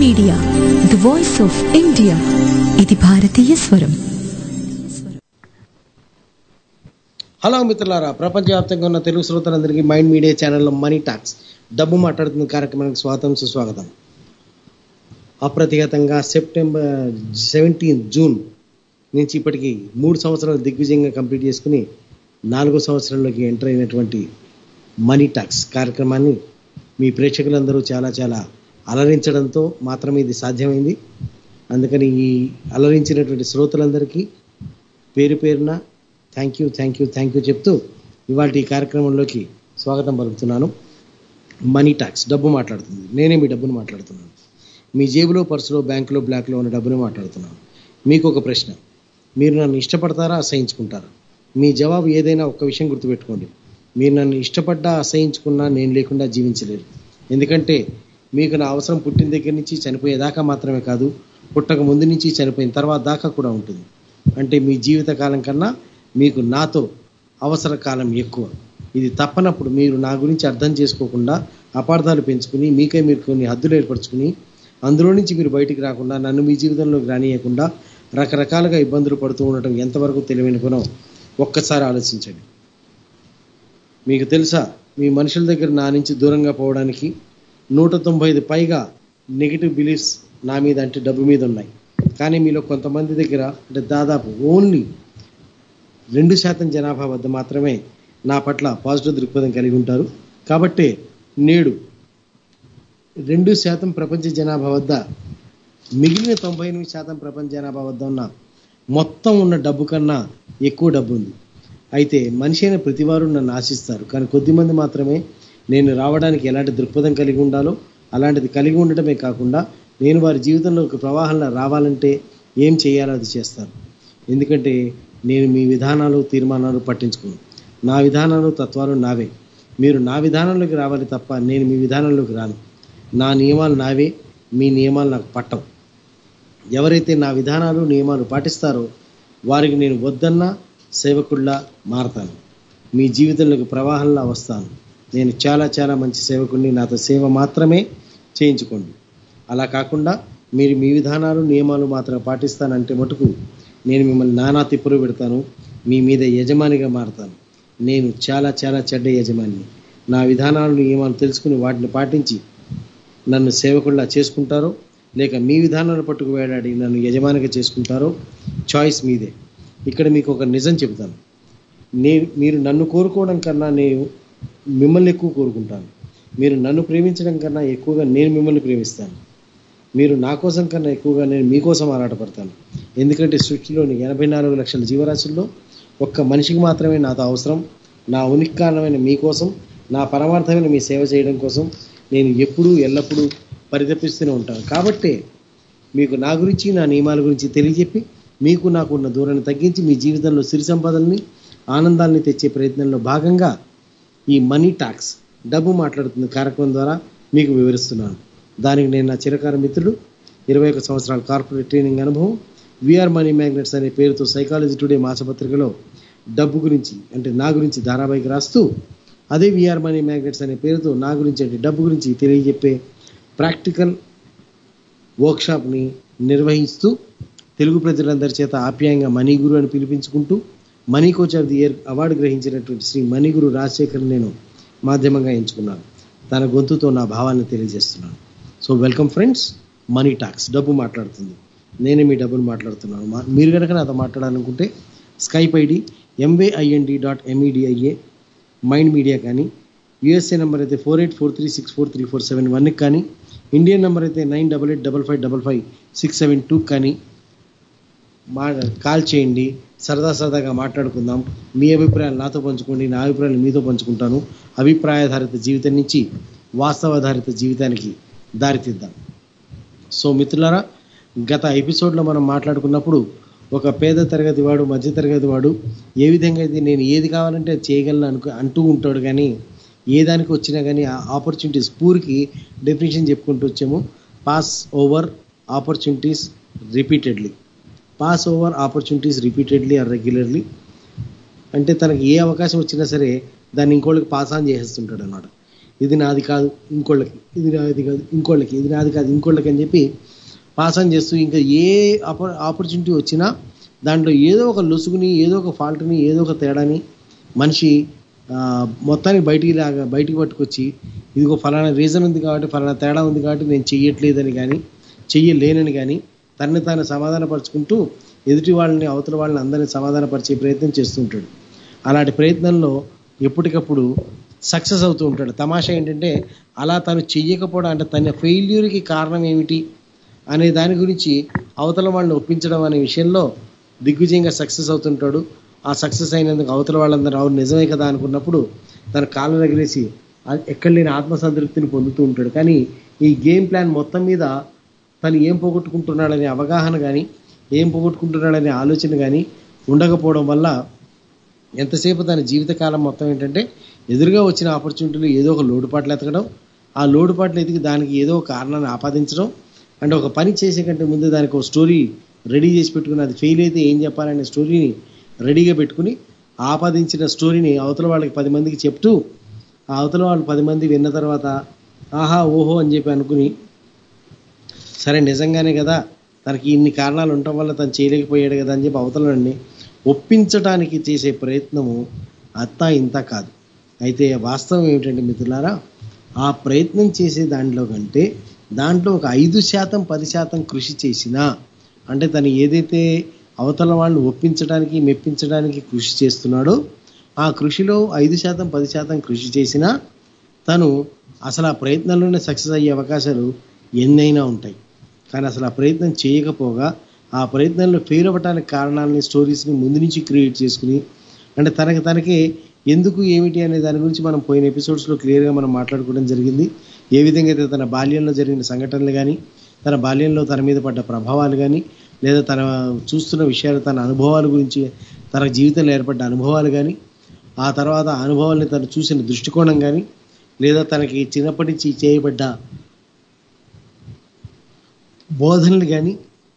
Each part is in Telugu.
Media the voice of India ఇది భారతీయ స్వరం హలో మిత్రులారా ప్రపంచవ్యాప్తంగా ఉన్న తెలుగు శ్రోతలందరికీ మైండ్ మీడియా ఛానల్లో మనీ టాక్స్ డబ్బు మాట్లాడుతున్న కార్యక్రమానికి స్వాగతం సుస్వాగతం అప్రతిహతంగా సెప్టెంబర్ సెవెంటీన్ జూన్ నుంచి ఇప్పటికి మూడు సంవత్సరాలు దిగ్విజయంగా కంప్లీట్ చేసుకుని నాలుగో సంవత్సరంలోకి ఎంటర్ అయినటువంటి మనీ టాక్స్ కార్యక్రమాన్ని మీ ప్రేక్షకులందరూ చాలా చాలా అలరించడంతో మాత్రమే ఇది సాధ్యమైంది అందుకని ఈ అలరించినటువంటి శ్రోతలందరికీ పేరు పేరున thank you thank you thank you చెప్తూ ఇవాళ ఈ కార్యక్రమంలోకి స్వాగతం పలుకుతున్నాను మనీ టాక్స్ డబ్బు మాట్లాడుతుంది నేనే మీ డబ్బును మాట్లాడుతున్నాను మీ జేబులో పర్సులో బ్యాంకులో బ్లాక్లో ఉన్న డబ్బుని మాట్లాడుతున్నాను మీకు ఒక ప్రశ్న మీరు నన్ను ఇష్టపడతారా అసహించుకుంటారా మీ జవాబు ఏదైనా ఒక్క విషయం గుర్తుపెట్టుకోండి మీరు నన్ను ఇష్టపడ్డా అసహించుకున్నా నేను లేకుండా జీవించలేరు ఎందుకంటే మీకు నా అవసరం పుట్టిన దగ్గర నుంచి చనిపోయేదాకా మాత్రమే కాదు పుట్టక ముందు నుంచి చనిపోయిన తర్వాత దాకా కూడా ఉంటుంది అంటే మీ జీవిత కాలం కన్నా మీకు నాతో అవసర కాలం ఎక్కువ ఇది తప్పనప్పుడు మీరు నా గురించి అర్థం చేసుకోకుండా అపార్థాలు పెంచుకుని మీకై మీరు కొన్ని హద్దులు ఏర్పరచుకుని అందులో నుంచి మీరు బయటికి రాకుండా నన్ను మీ జీవితంలోకి రానియకుండా రకరకాలుగా ఇబ్బందులు పడుతూ ఉండటం ఎంతవరకు తెలివైన గుణం ఒక్కసారి ఆలోచించండి మీకు తెలుసా మీ మనుషుల దగ్గర నా నుంచి దూరంగా పోవడానికి నూట తొంభై ఐదు పైగా నెగిటివ్ బిలీఫ్స్ నా మీద అంటే డబ్బు మీద ఉన్నాయి కానీ మీలో కొంతమంది దగ్గర అంటే దాదాపు ఓన్లీ రెండు శాతం జనాభా వద్ద మాత్రమే నా పట్ల పాజిటివ్ దృక్పథం కలిగి ఉంటారు కాబట్టే నేడు రెండు శాతం ప్రపంచ జనాభా వద్ద మిగిలిన తొంభై ఎనిమిది శాతం ప్రపంచ జనాభా వద్ద ఉన్న మొత్తం ఉన్న డబ్బు కన్నా ఎక్కువ డబ్బు ఉంది అయితే మనిషి అయిన ప్రతివారు నన్ను ఆశిస్తారు కానీ కొద్దిమంది మాత్రమే నేను రావడానికి ఎలాంటి దృక్పథం కలిగి ఉండాలో అలాంటిది కలిగి ఉండటమే కాకుండా నేను వారి జీవితంలో ఒక ప్రవాహంలో రావాలంటే ఏం చేయాలో అది చేస్తాను ఎందుకంటే నేను మీ విధానాలు తీర్మానాలు పట్టించుకోను నా విధానాలు తత్వాలు నావే మీరు నా విధానంలోకి రావాలి తప్ప నేను మీ విధానంలోకి రాను నా నియమాలు నావే మీ నియమాలు నాకు పట్టవు ఎవరైతే నా విధానాలు నియమాలు పాటిస్తారో వారికి నేను వద్దన్నా సేవకుల్లా మారతాను మీ జీవితంలోకి ప్రవాహంలా వస్తాను నేను చాలా చాలా మంచి సేవకుడిని నాతో సేవ మాత్రమే చేయించుకోండి అలా కాకుండా మీరు మీ విధానాలు నియమాలు మాత్రమే పాటిస్తానంటే మటుకు నేను మిమ్మల్ని నానా తిప్పులు పెడతాను మీ మీద యజమానిగా మారతాను నేను చాలా చాలా చెడ్డ యజమాని నా విధానాలు నియమాలు తెలుసుకుని వాటిని పాటించి నన్ను సేవకుల్లా చేసుకుంటారో లేక మీ విధానాలు పట్టుకు వేలాడి నన్ను యజమానిగా చేసుకుంటారో చాయిస్ మీదే ఇక్కడ మీకు ఒక నిజం చెబుతాను నేను మీరు నన్ను కోరుకోవడం కన్నా నేను మిమ్మల్ని ఎక్కువ కోరుకుంటాను మీరు నన్ను ప్రేమించడం కన్నా ఎక్కువగా నేను మిమ్మల్ని ప్రేమిస్తాను మీరు నా కోసం కన్నా ఎక్కువగా నేను మీకోసం ఆరాటపడతాను ఎందుకంటే సృష్టిలోని ఎనభై నాలుగు లక్షల జీవరాశుల్లో ఒక్క మనిషికి మాత్రమే నాతో అవసరం నా ఉనికి కారణమైన మీకోసం నా పరమార్థమైన మీ సేవ చేయడం కోసం నేను ఎప్పుడూ ఎల్లప్పుడూ పరితపిస్తూనే ఉంటాను కాబట్టే మీకు నా గురించి నా నియమాల గురించి తెలియజెప్పి మీకు నాకు ఉన్న దూరాన్ని తగ్గించి మీ జీవితంలో సిరి సంపదల్ని ఆనందాన్ని తెచ్చే ప్రయత్నంలో భాగంగా ఈ మనీ టాక్స్ డబ్బు మాట్లాడుతున్న కార్యక్రమం ద్వారా మీకు వివరిస్తున్నాను దానికి నేను నా చిరకార మిత్రుడు ఇరవై ఒక సంవత్సరాల కార్పొరేట్ ట్రైనింగ్ అనుభవం విఆర్ మనీ మ్యాగ్నెట్స్ అనే పేరుతో సైకాలజీ టుడే మాసపత్రికలో డబ్బు గురించి అంటే నా గురించి ధారావాహిక రాస్తూ అదే విఆర్ మనీ మ్యాగ్నెట్స్ అనే పేరుతో నా గురించి అంటే డబ్బు గురించి తెలియజెప్పే ప్రాక్టికల్ వర్క్షాప్ని నిర్వహిస్తూ తెలుగు ప్రజలందరి చేత ఆప్యాయంగా మనీ గురు అని పిలిపించుకుంటూ money coach of the year award గ్రహించినటువంటి శ్రీ మణిగురు రాజశేఖర్ నేను మాధ్యమంగా ఎంచుకున్నాను తన గొంతుతో నా భావాన్ని తెలియజేస్తున్నాను so welcome friends money talks డబ్బు మాట్లాడుతుంది నేనే మీ డబ్బును మాట్లాడుతున్నాను మా- మీరు కనుక నాతో మాట్లాడాలనుకుంటే Skype ID M V I N D dot M E D I A mind media కానీ యూఎస్ఏ నెంబర్ అయితే four eight four three six four three four seven వన్కి కానీ ఇండియన్ నెంబర్ అయితే nine double eight double five double five six seven two కానీ మా కాల్ చేయండి సరదా సరదాగా మాట్లాడుకుందాం మీ అభిప్రాయాలు నాతో పంచుకోండి నా అభిప్రాయాలు మీతో పంచుకుంటాను అభిప్రాయాధారిత జీవితం నుంచి వాస్తవాధారిత జీవితానికి దారితీద్దాం సో మిత్రులారా గత ఎపిసోడ్లో మనం మాట్లాడుకున్నప్పుడు ఒక పేద తరగతి వాడు మధ్య తరగతి వాడు ఏ విధంగా అయితే నేను ఏది కావాలంటే అది చేయగలను అనుకు అంటూ ఉంటాడు కానీ ఏ దానికి వచ్చినా కానీ ఆ ఆపర్చునిటీస్ పూర్కి డెఫినేషన్ చెప్పుకుంటూ వచ్చాము pass over opportunities repeatedly pass over opportunities repeatedly or regularly అంటే తనకి ఏ అవకాశం వచ్చినా సరే దాన్ని ఇంకోళ్ళకి పాస్ ఆన్ చేసేస్తుంటాడు అనమాట ఇది నాది కాదు ఇంకోళ్ళకి ఇది నాది కాదు ఇంకోళ్ళకి ఇది నాది కాదు ఇంకోళ్ళకి అని చెప్పి పాస్ ఆన్ చేస్తూ ఇంకా ఏ ఆపర్చునిటీ వచ్చినా దాంట్లో ఏదో ఒక లొసుగుని ఏదో ఒక ఫాల్ట్ని ఏదో ఒక తేడాని మనిషి ఆ, మొత్తానికి బయటికి లాగా బయటికి పట్టుకొచ్చి ఇదిగో ఫలానా రీజన్ ఉంది కాబట్టి ఫలానా తేడా ఉంది కాబట్టి నేను చెయ్యట్లేదని కానీ చెయ్యలేనని కానీ తనని తాను సమాధానపరుచుకుంటూ ఎదుటి వాళ్ళని అవతల వాళ్ళని అందరినీ సమాధానపరిచే ప్రయత్నం చేస్తుంటాడు అలాంటి ప్రయత్నంలో ఎప్పటికప్పుడు సక్సెస్ అవుతూ ఉంటాడు తమాషా ఏంటంటే అలా తను చెయ్యకపోవడం అంటే తన ఫెయిల్యూర్కి కారణం ఏమిటి అనే దాని గురించి అవతల వాళ్ళని ఒప్పించడం అనే విషయంలో దిగ్విజయంగా సక్సెస్ అవుతుంటాడు ఆ సక్సెస్ అయినందుకు అవతల వాళ్ళందరూ అవును నిజమే కదా అనుకున్నప్పుడు తన కాళ్ళు రగిలేసి ఆ- ఎక్కడ లేని ఆత్మసంతృప్తిని పొందుతూ ఉంటాడు కానీ ఈ గేమ్ ప్లాన్ మొత్తం మీద తను ఏం పోగొట్టుకుంటున్నాడనే అవగాహన కానీ ఏం పోగొట్టుకుంటున్నాడనే ఆలోచన కానీ ఉండకపోవడం వల్ల ఎంతసేపు తన జీవితకాలం మొత్తం ఏంటంటే ఎదురుగా వచ్చిన ఆపర్చునిటీలు ఏదో ఒక లోటుపాట్లు ఎతకడం ఆ లోటుపాట్లు ఎతికి దానికి ఏదో ఒక కారణాన్ని ఆపాదించడం అంటే ఒక పని చేసే కంటే ముందు దానికి ఒక స్టోరీ రెడీ చేసి పెట్టుకుని అది ఫెయిల్ అయితే ఏం చెప్పాలనే స్టోరీని రెడీగా పెట్టుకుని ఆపాదించిన స్టోరీని అవతల వాళ్ళకి పది మందికి చెప్తూ ఆ అవతల వాళ్ళు పది మంది విన్న తర్వాత ఆహా ఓహో అని చెప్పి అనుకుని సరే నిజంగానే కదా తనకి ఇన్ని కారణాలు ఉండటం వల్ల తను చేయలేకపోయాడు కదా అని చెప్పి అవతలని ఒప్పించడానికి చేసే ప్రయత్నము అత్తా ఇంత కాదు అయితే వాస్తవం ఏమిటంటే మిత్రులారా ఆ ప్రయత్నం చేసే దాంట్లో కంటే దాంట్లో ఒక ఐదు శాతం పది శాతం కృషి చేసినా అంటే తను ఏదైతే అవతల వాళ్ళని ఒప్పించడానికి మెప్పించడానికి కృషి చేస్తున్నాడో ఆ కృషిలో ఐదు శాతం పది శాతం కృషి చేసినా తను అసలు ఆ ప్రయత్నంలోనే సక్సెస్ అయ్యే అవకాశాలు ఎన్నైనా ఉంటాయి కానీ అసలు ఆ ప్రయత్నం చేయకపోగా ఆ ప్రయత్నంలో ఫెయిల్ అవ్వటానికి కారణాలని స్టోరీస్ని ముందు నుంచి క్రియేట్ చేసుకుని అంటే తనకి తనకే ఎందుకు ఏమిటి అనే దాని గురించి మనం పోయిన ఎపిసోడ్స్లో క్లియర్గా మనం మాట్లాడుకోవడం జరిగింది ఏ విధంగా అయితే తన బాల్యంలో జరిగిన సంఘటనలు కానీ తన బాల్యంలో తన మీద పడ్డ ప్రభావాలు కానీ లేదా తన చూస్తున్న విషయాలు తన అనుభవాల గురించి తన జీవితంలో ఏర్పడ్డ అనుభవాలు కానీ ఆ తర్వాత ఆ అనుభవాల్ని తను చూసిన దృష్టికోణం కానీ లేదా తనకి చిన్నప్పటి నుంచి చేయబడ్డ బోధనలు కానీ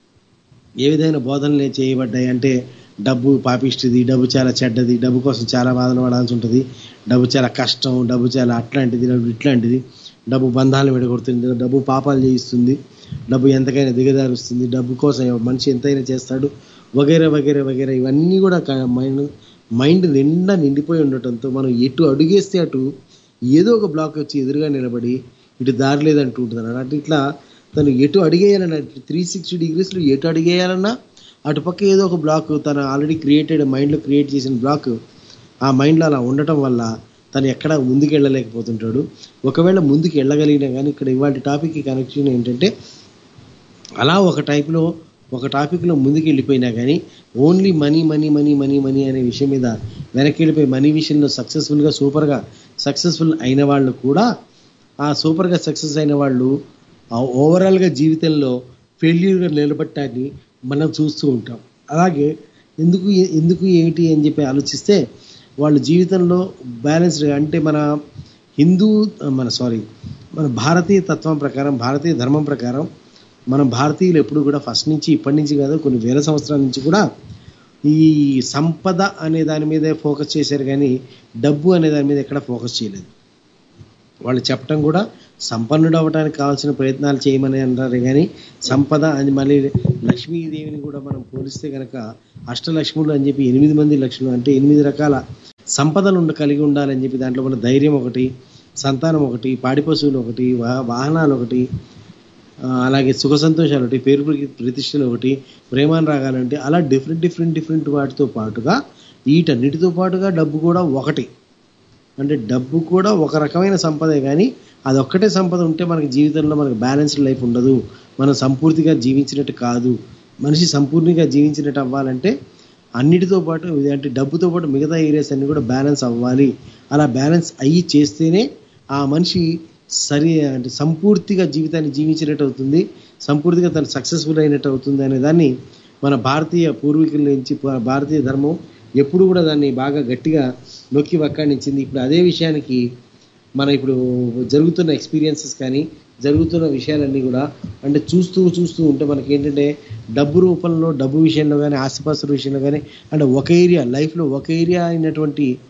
ఏ విధమైన బోధనలు చేయబడ్డాయి అంటే డబ్బు పాపిష్టిది డబ్బు చాలా చెడ్డది డబ్బు కోసం చాలా బాధలు పడాల్సి ఉంటుంది డబ్బు చాలా కష్టం డబ్బు చాలా అట్లాంటిది డబ్బు ఇట్లాంటిది డబ్బు బంధాలను విడగొడుతుంది డబ్బు పాపాలు చేయిస్తుంది డబ్బు ఎంతకైనా దిగదారుస్తుంది డబ్బు కోసం మనిషి ఎంతైనా చేస్తాడు వగేరా వగేరా వగేరా ఇవన్నీ కూడా క- మైండ్ మైండ్ నిండా నిండిపోయి ఉండటంతో మనం ఎటు అడుగేస్తే అటు ఏదో ఒక బ్లాక్ వచ్చి ఎదురుగా నిలబడి ఇటు దారి లేదంటూ ఉంటుంది అంటే ఇట్లా తను ఎటు అడిగేయాలన్నా త్రీ సిక్స్టీ డిగ్రీస్లో ఎటు అడిగేయాలన్నా అటుపక్క ఏదో ఒక బ్లాక్ తను ఆల్రెడీ క్రియేటెడ్ మైండ్లో క్రియేట్ చేసిన బ్లాక్ ఆ మైండ్లో అలా ఉండటం వల్ల తను ఎక్కడ ముందుకు వెళ్ళలేకపోతుంటాడు ఒకవేళ ముందుకు వెళ్ళగలిగినా కానీ ఇక్కడ ఇవాళ టాపిక్కి కనెక్షన్ ఏంటంటే అలా ఒక టైప్లో ఒక టాపిక్లో ముందుకు వెళ్ళిపోయినా కానీ only money money money money money అనే విషయం మీద వెనక్కి వెళ్ళిపోయి మనీ విషయంలో సక్సెస్ఫుల్గా సూపర్గా సక్సెస్ఫుల్ అయిన వాళ్ళు కూడా ఆ సూపర్గా సక్సెస్ అయిన వాళ్ళు ఆ ఓవరాల్గా జీవితంలో ఫెయిల్యూర్గా నిలబట్టాన్ని మనం చూస్తూ ఉంటాం అలాగే ఎందుకు ఎందుకు ఏమిటి అని చెప్పి ఆలోచిస్తే వాళ్ళ జీవితంలో బ్యాలెన్స్డ్ అంటే మన హిందూ మన సారీ మన భారతీయ తత్వం ప్రకారం భారతీయ ధర్మం ప్రకారం మన భారతీయులు ఎప్పుడు కూడా ఫస్ట్ నుంచి ఇప్పటి నుంచి కాదు కొన్ని వేల సంవత్సరాల నుంచి కూడా ఈ సంపద అనే దాని మీదే ఫోకస్ చేశారు కానీ డబ్బు అనే దాని మీద ఎక్కడ ఫోకస్ చేయలేదు వాళ్ళు చెప్పటం కూడా సంపన్నుడు అవ్వడానికి కావాల్సిన ప్రయత్నాలు చేయమని అంటారు కానీ సంపద అని మళ్ళీ లక్ష్మీదేవిని కూడా మనం పోలిస్తే కనుక అష్టలక్ష్ములు అని చెప్పి ఎనిమిది మంది లక్ష్ములు అంటే ఎనిమిది రకాల సంపదలు ఉండ కలిగి ఉండాలని చెప్పి దాంట్లో మన ధైర్యం ఒకటి సంతానం ఒకటి పాడి పశువులు ఒకటి వా- వాహనాలు ఒకటి ఆ, అలాగే సుఖ సంతోషాలు ఒకటి పేరు ప్రతి- ప్రతిష్టలు ఒకటి ప్రేమానురాగాలు అంటే అలా డిఫరెంట్ డిఫరెంట్ డిఫరెంట్ వాటితో పాటుగా వీటన్నిటితో పాటుగా డబ్బు కూడా ఒకటి అంటే డబ్బు కూడా ఒక రకమైన సంపదే కానీ అది ఒక్కటే సంపద ఉంటే మనకి జీవితంలో మనకి బ్యాలెన్స్డ్ లైఫ్ ఉండదు మనం సంపూర్తిగా జీవించినట్టు కాదు మనిషి సంపూర్ణంగా జీవించినట్టు అవ్వాలంటే అన్నిటితో పాటు ఇది అంటే డబ్బుతో పాటు మిగతా ఏరియాస్ అన్ని కూడా బ్యాలెన్స్ అవ్వాలి అలా బ్యాలెన్స్ అయ్యి చేస్తేనే ఆ మనిషి సరి అంటే సంపూర్తిగా జీవితాన్ని జీవించినట్టు అవుతుంది సంపూర్తిగా తను సక్సెస్ఫుల్ అయినట్టు అవుతుంది అనే దాన్ని మన భారతీయ పూర్వీకుల నుంచి ప- భారతీయ ధర్మం ఎప్పుడు కూడా దాన్ని బాగా గట్టిగా నొక్కి వక్కాణించింది ఇప్పుడు అదే విషయానికి మన ఇప్పుడు జరుగుతున్న ఎక్స్పీరియన్సెస్ కానీ జరుగుతున్న విషయాలన్నీ కూడా అంటే చూస్తూ చూస్తూ ఉంటే మనకి ఏంటంటే డబ్బు రూపంలో డబ్బు విషయంలో కానీ ఆస్తిపాస్తుల విషయంలో కానీ అంటే ఒక ఏరియా లైఫ్లో ఒక ఏరియా అయినటువంటి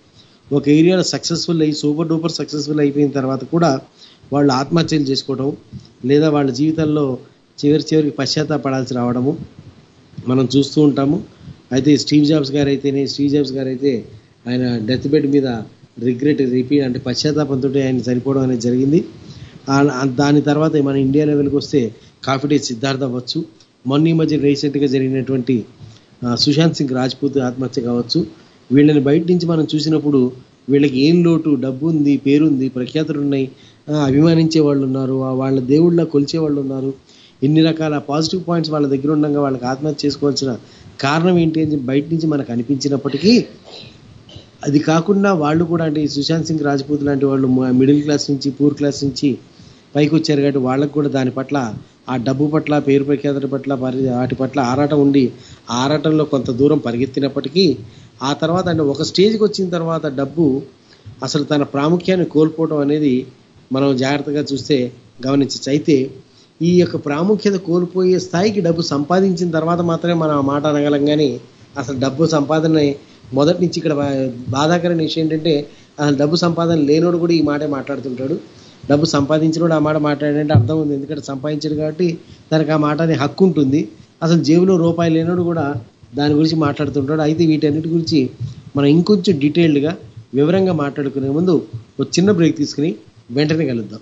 ఒక ఏరియాలో సక్సెస్ఫుల్ అయ్యి సూపర్ డూపర్ సక్సెస్ఫుల్ అయిపోయిన తర్వాత కూడా వాళ్ళు ఆత్మహత్యలు చేసుకోవడం లేదా వాళ్ళ జీవితాల్లో చివరి చివరికి పశ్చాత్తాపడాల్సి రావడము మనం చూస్తూ ఉంటాము అయితే స్టీవ్ జాబ్స్ గారు అయితేనే స్టీవ్ జాబ్స్ గారు అయితే ఆయన డెత్ బెడ్ మీద రిగ్రెట్ రిపీట్ అంటే పశ్చాత్తాపంతో ఆయన చనిపోవడం అనేది జరిగింది ఆ- ఆ- దాని తర్వాత మన ఇండియా లెవెల్కి వస్తే కాఫీ డే సిద్ధార్థ అవ్వచ్చు మొన్న ఈ మధ్య రీసెంట్గా జరిగినటువంటి ఆ, సుశాంత్ సింగ్ రాజ్పూత్ ఆత్మహత్య కావచ్చు వీళ్ళని బయట నుంచి మనం చూసినప్పుడు వీళ్ళకి ఏం లోటు డబ్బు ఉంది పేరుంది ప్రఖ్యాతులు ఉన్నాయి ఆ, అభిమానించే వాళ్ళు ఉన్నారు ఆ, వాళ్ళ దేవుళ్ళ కొలిచే వాళ్ళు ఉన్నారు ఇన్ని రకాల పాజిటివ్ పాయింట్స్ వాళ్ళ దగ్గర ఉండగా వాళ్ళకి ఆత్మహత్య చేసుకోవాల్సిన కారణం ఏంటి అని బయట నుంచి మనకు అనిపించినప్పటికీ అది కాకుండా వాళ్ళు కూడా అంటే ఈ సుశాంత్ సింగ్ రాజ్పూత్ లాంటి వాళ్ళు మిడిల్ క్లాస్ నుంచి పూర్ క్లాస్ నుంచి పైకి వచ్చారు కాబట్టి వాళ్ళకు కూడా దాని పట్ల ఆ డబ్బు పట్ల పేరు ప్రఖ్యాతుల పట్ల పరి వాటి పట్ల ఆరాటం ఉండి ఆ ఆరాటంలో కొంత దూరం పరిగెత్తినప్పటికీ ఆ తర్వాత అంటే ఒక స్టేజ్కి వచ్చిన తర్వాత డబ్బు అసలు తన ప్రాముఖ్యాన్ని కోల్పోవడం అనేది మనం జాగ్రత్తగా చూస్తే గమనించచ్చు అయితే ఈ యొక్క ప్రాముఖ్యత కోల్పోయే స్థాయికి డబ్బు సంపాదించిన తర్వాత మాత్రమే మనం ఆ మాట అనగలం కానీ అసలు డబ్బు సంపాదన మొదటి నుంచి ఇక్కడ బా- బాధాకరమైన విషయం ఏంటంటే అసలు డబ్బు సంపాదన లేనోడు కూడా ఈ మాటే మాట్లాడుతుంటాడు డబ్బు సంపాదించినోడు ఆ మాట మాట్లాడంటే అర్థం ఉంది ఎందుకంటే సంపాదించాడు కాబట్టి తనకు ఆ మాట అనే హక్కు ఉంటుంది అసలు జేబులో రూపాయి లేనోడు కూడా దాని గురించి మాట్లాడుతుంటాడు అయితే వీటన్నిటి గురించి మనం ఇంకొంచెం డీటెయిల్డ్గా వివరంగా మాట్లాడుకునే ముందు ఒక చిన్న బ్రేక్ తీసుకుని వెంటనే కలుద్దాం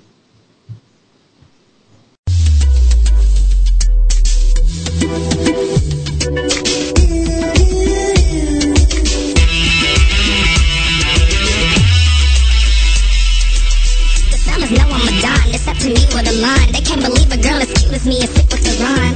The fellas know I'm a dime. It's up to me with a line. They can't believe a girl as cute as me is sick with the rhyme.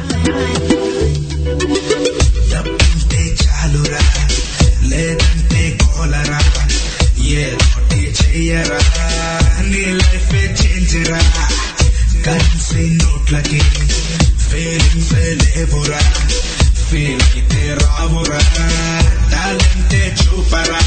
డబ్బుంటే చాలురా లేదంటే కోలరా ఏదోటి చెయ్యరా నీ లైఫ్ చేంజ్ రా కరెన్సీ నోట్లకి ఫీలింగ్స్ లేవురా ఫీల్ అయితే రావురా టాలెంటే చూపరా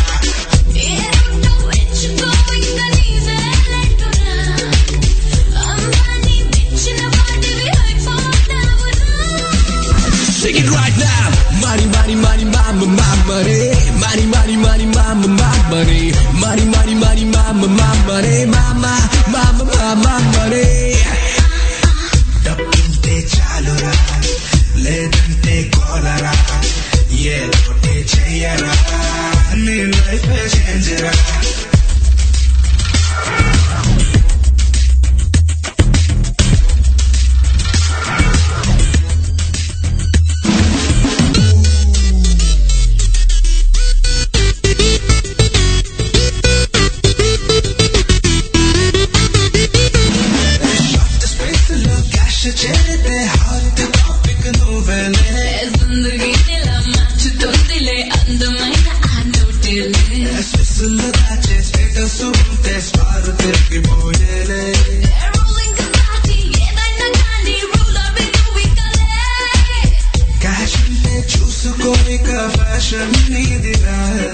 Sing it right now. Money, money, money, mama, mama, money. Money, money, money, mama, mama, money. Money, money, money, mama, mama, money. Mama, mama, mama, money. డబ్బుంటే చాలురా లేదంటే కోలరా ఏదోటి చెయ్యరా నీ లైఫ్ చేంజ్ రా షార్ట్ స్పేస్ లో క్యాష్ చేరితే హాట్ టాపిక్ నువ్వేలే స్పెషల్ దాచే స్టేటస్ ఉంటే స్టార్ తిరిగిపోయేలే క్యాష్ ఉంటే చూసుకో ఇక ఫ్యాషన్ నీదిరా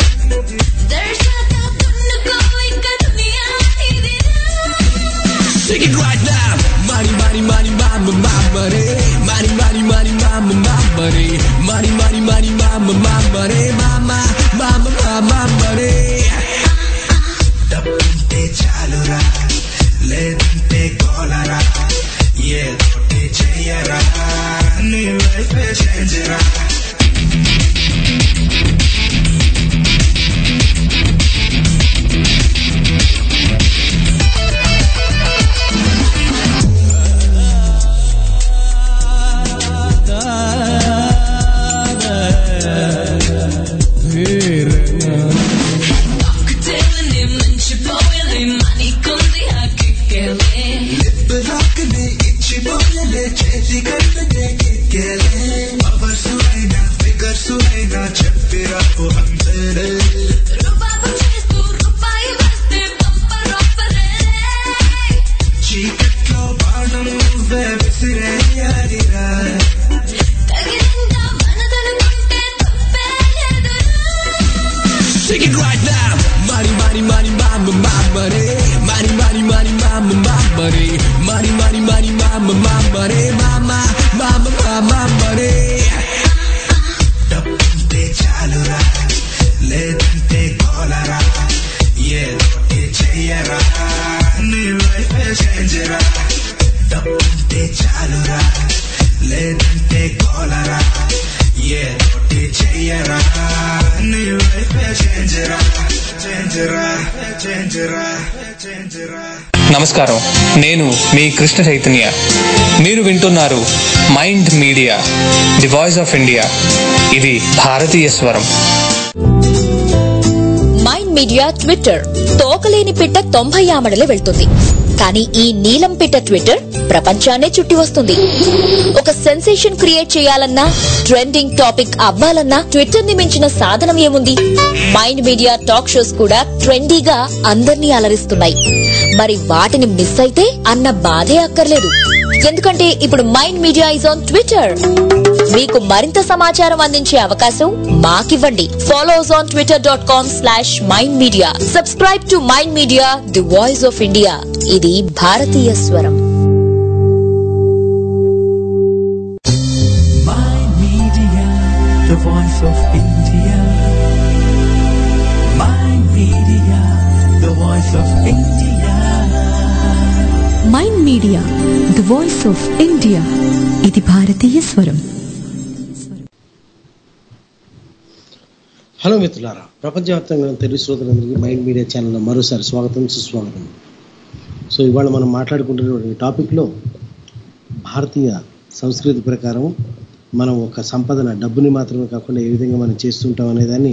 Sing it right now. Money, money, money, mama, mama, money. Money, money, money, mama, mama, money. Money, money, money, mama, mama, money. Mama, mama, mama, money. డబ్బుంటే చాలురా లేదంటే కోలరా ఏదోటి చెయ్యరా నీ లైఫ్ చేంజ్ రా లిప్ లాక్ ని ఇచ్చిపోయలే చేతి కట్టునే కిక్కేలే పవర్స్ అయినా ఫిగర్స్ అయినా చెప్పిరాపు అంతేలే చీకట్లో బాణం నువ్వే విసిరేయాలిరా Sing it right now. Money, money, money, mama, mama, money. Money, money, money, mama, mama, money. Money, money, money, mama, mama, money. Mama, mama, mama, money. డబ్బుంటే చాలురా లేదంటే కోలరా చెయ్యరా నీ లైఫ్ చేంజ్ రా డబ్బుంటే చాలురా లేదంటే కోలరా ఏదోటి చెయ్యరా నీ లైఫ్ చేంజ్ రా చేంజ్ రా చేంజ్ రా చేంజ్ రా నమస్కారం నేను మీ కృష్ణ చైతన్య మీరు వింటున్నారు mind media the voice of India ఇది భారతీయ స్వరం మైండ్ మీడియా ట్విట్టర్ తోకలేని పిట్ట తొంభై ఆమడలు వెళ్తుంది కానీ ఈ నీలం పిట్ట ట్విట్టర్ ప్రపంచాన్నే చుట్టి వస్తుంది ఒక సెన్సేషన్ క్రియేట్ చేయాలన్నా ట్రెండింగ్ టాపిక్ అవ్వాలన్నా ట్విట్టర్ ని మించిన సాధనం ఏముంది మైండ్ మీడియా టాక్ షోస్ కూడా ట్రెండీగా అందర్నీ అలరిస్తున్నాయి మరి వాటిని మిస్ అయితే అన్న బాధే అక్కర్లేదు ఎందుకంటే ఇప్పుడు mind media is on Twitter మీకు మరింత సమాచారం అందించే అవకాశం మాకివ్వండి follows on Twitter dot com slash mind media subscribe to mind media the voice of India ఇది భారతీయ స్వరం Mind Media, the voice of India. Mind Media, the voice of India. Mind media the voice of India ఇది భారతీయ స్వరం హలో మిత్రులారా ప్రపంచవ్యాప్తంగా ఉన్న తెలుగు శ్రోతలందరికీ మైండ్ మీడియా ఛానల్లో మరోసారి స్వాగతం సుస్వాగతం సో ఇవాళ మనం మాట్లాడుకుంటున్నటువంటి టాపిక్లో భారతీయ సంస్కృతి ప్రకారం మనం ఒక సంపదన డబ్బుని మాత్రమే కాకుండా ఏ విధంగా మనం చేస్తుంటాం అనేదాన్ని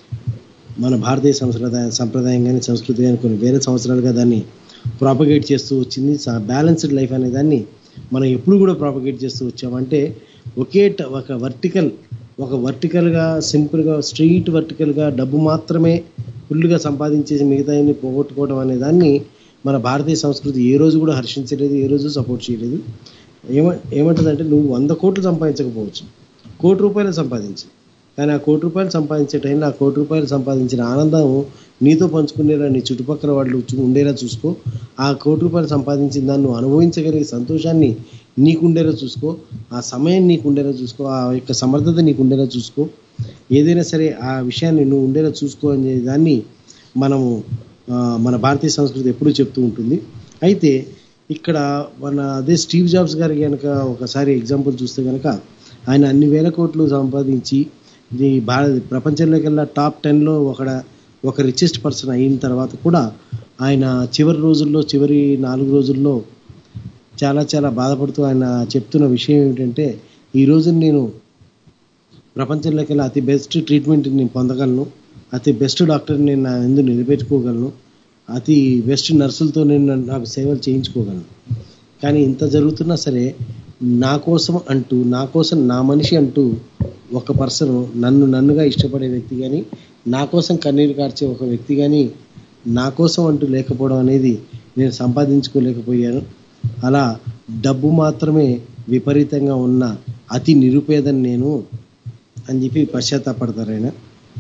మన భారతీయ సంప్రదాయ సంప్రదాయం కానీ సంస్కృతి కానీ కొన్ని వేరే సంవత్సరాలుగా దాన్ని ప్రాపగేట్ చేస్తూ వచ్చింది బ్యాలెన్స్డ్ లైఫ్ అనే దాన్ని మనం ఎప్పుడు కూడా ప్రాపగేట్ చేస్తూ వచ్చామంటే ఒకే ట- ఒక వర్టికల్ ఒక వర్టికల్గా సింపుల్గా స్ట్రీట్ వర్టికల్గా డబ్బు మాత్రమే ఫుల్గా సంపాదించేసి మిగతాయన్ని పోగొట్టుకోవడం అనే దాన్ని మన భారతీయ సంస్కృతి ఏ రోజు కూడా హర్షించలేదు ఏ రోజు సపోర్ట్ చేయలేదు ఏమ ఏమంటుందంటే నువ్వు వంద కోట్లు సంపాదించకపోవచ్చు కోటి రూపాయలు సంపాదించు కానీ ఆ కోటి రూపాయలు సంపాదించే టైంలో ఆ కోటి రూపాయలు సంపాదించిన ఆనందం నీతో పంచుకునేలా నీ చుట్టుపక్కల వాళ్ళు చూ- ఉండేలా చూసుకో ఆ కోటి రూపాయలు సంపాదించిన దాన్ని నువ్వు అనుభవించగలిగే సంతోషాన్ని నీకు ఉండేలా చూసుకో ఆ సమయం నీకు ఉండేలా చూసుకో ఆ యొక్క సమర్థత నీకు ఉండేలా చూసుకో ఏదైనా సరే ఆ విషయాన్ని నువ్వు ఉండేలా చూసుకో అనే దాన్ని మనము ఆ, మన భారతీయ సంస్కృతి ఎప్పుడూ చెప్తూ ఉంటుంది అయితే ఇక్కడ మన అదే స్టీవ్ జాబ్స్ గారి కనుక ఒకసారి ఎగ్జాంపుల్ చూస్తే కనుక ఆయన అన్ని వేల కోట్లు సంపాదించి ఇది భారత ప్రపంచంలోకెల్లా టాప్ టెన్లో ఒక ఒక రిచెస్ట్ పర్సన్ అయిన తర్వాత కూడా ఆయన చివరి రోజుల్లో చివరి నాలుగు రోజుల్లో చాలా చాలా బాధపడుతూ ఆయన చెప్తున్న విషయం ఏమిటంటే ఈ రోజు నేను ప్రపంచంలోకెల్లా అతి బెస్ట్ ట్రీట్మెంట్ నేను పొందగలను అతి బెస్ట్ డాక్టర్ని నేను నా ఎందు నిలబెట్టుకోగలను అతి బెస్ట్ నర్సులతో నేను నన్ను- నాకు సేవలు చేయించుకోగలను కానీ ఇంత జరుగుతున్నా సరే నా కోసం అంటూ నా కోసం నా మనిషి అంటూ ఒక పర్సన్ నన్ను నన్నుగా ఇష్టపడే వ్యక్తి కానీ నా కోసం కన్నీరు కార్చే ఒక వ్యక్తి కానీ నా కోసం అంటూ లేకపోవడం అనేది నేను సంపాదించుకోలేకపోయాను అలా డబ్బు మాత్రమే విపరీతంగా ఉన్న అతి నిరుపేదని నేను అని చెప్పి పశ్చాత్తాపడతారు ఆయన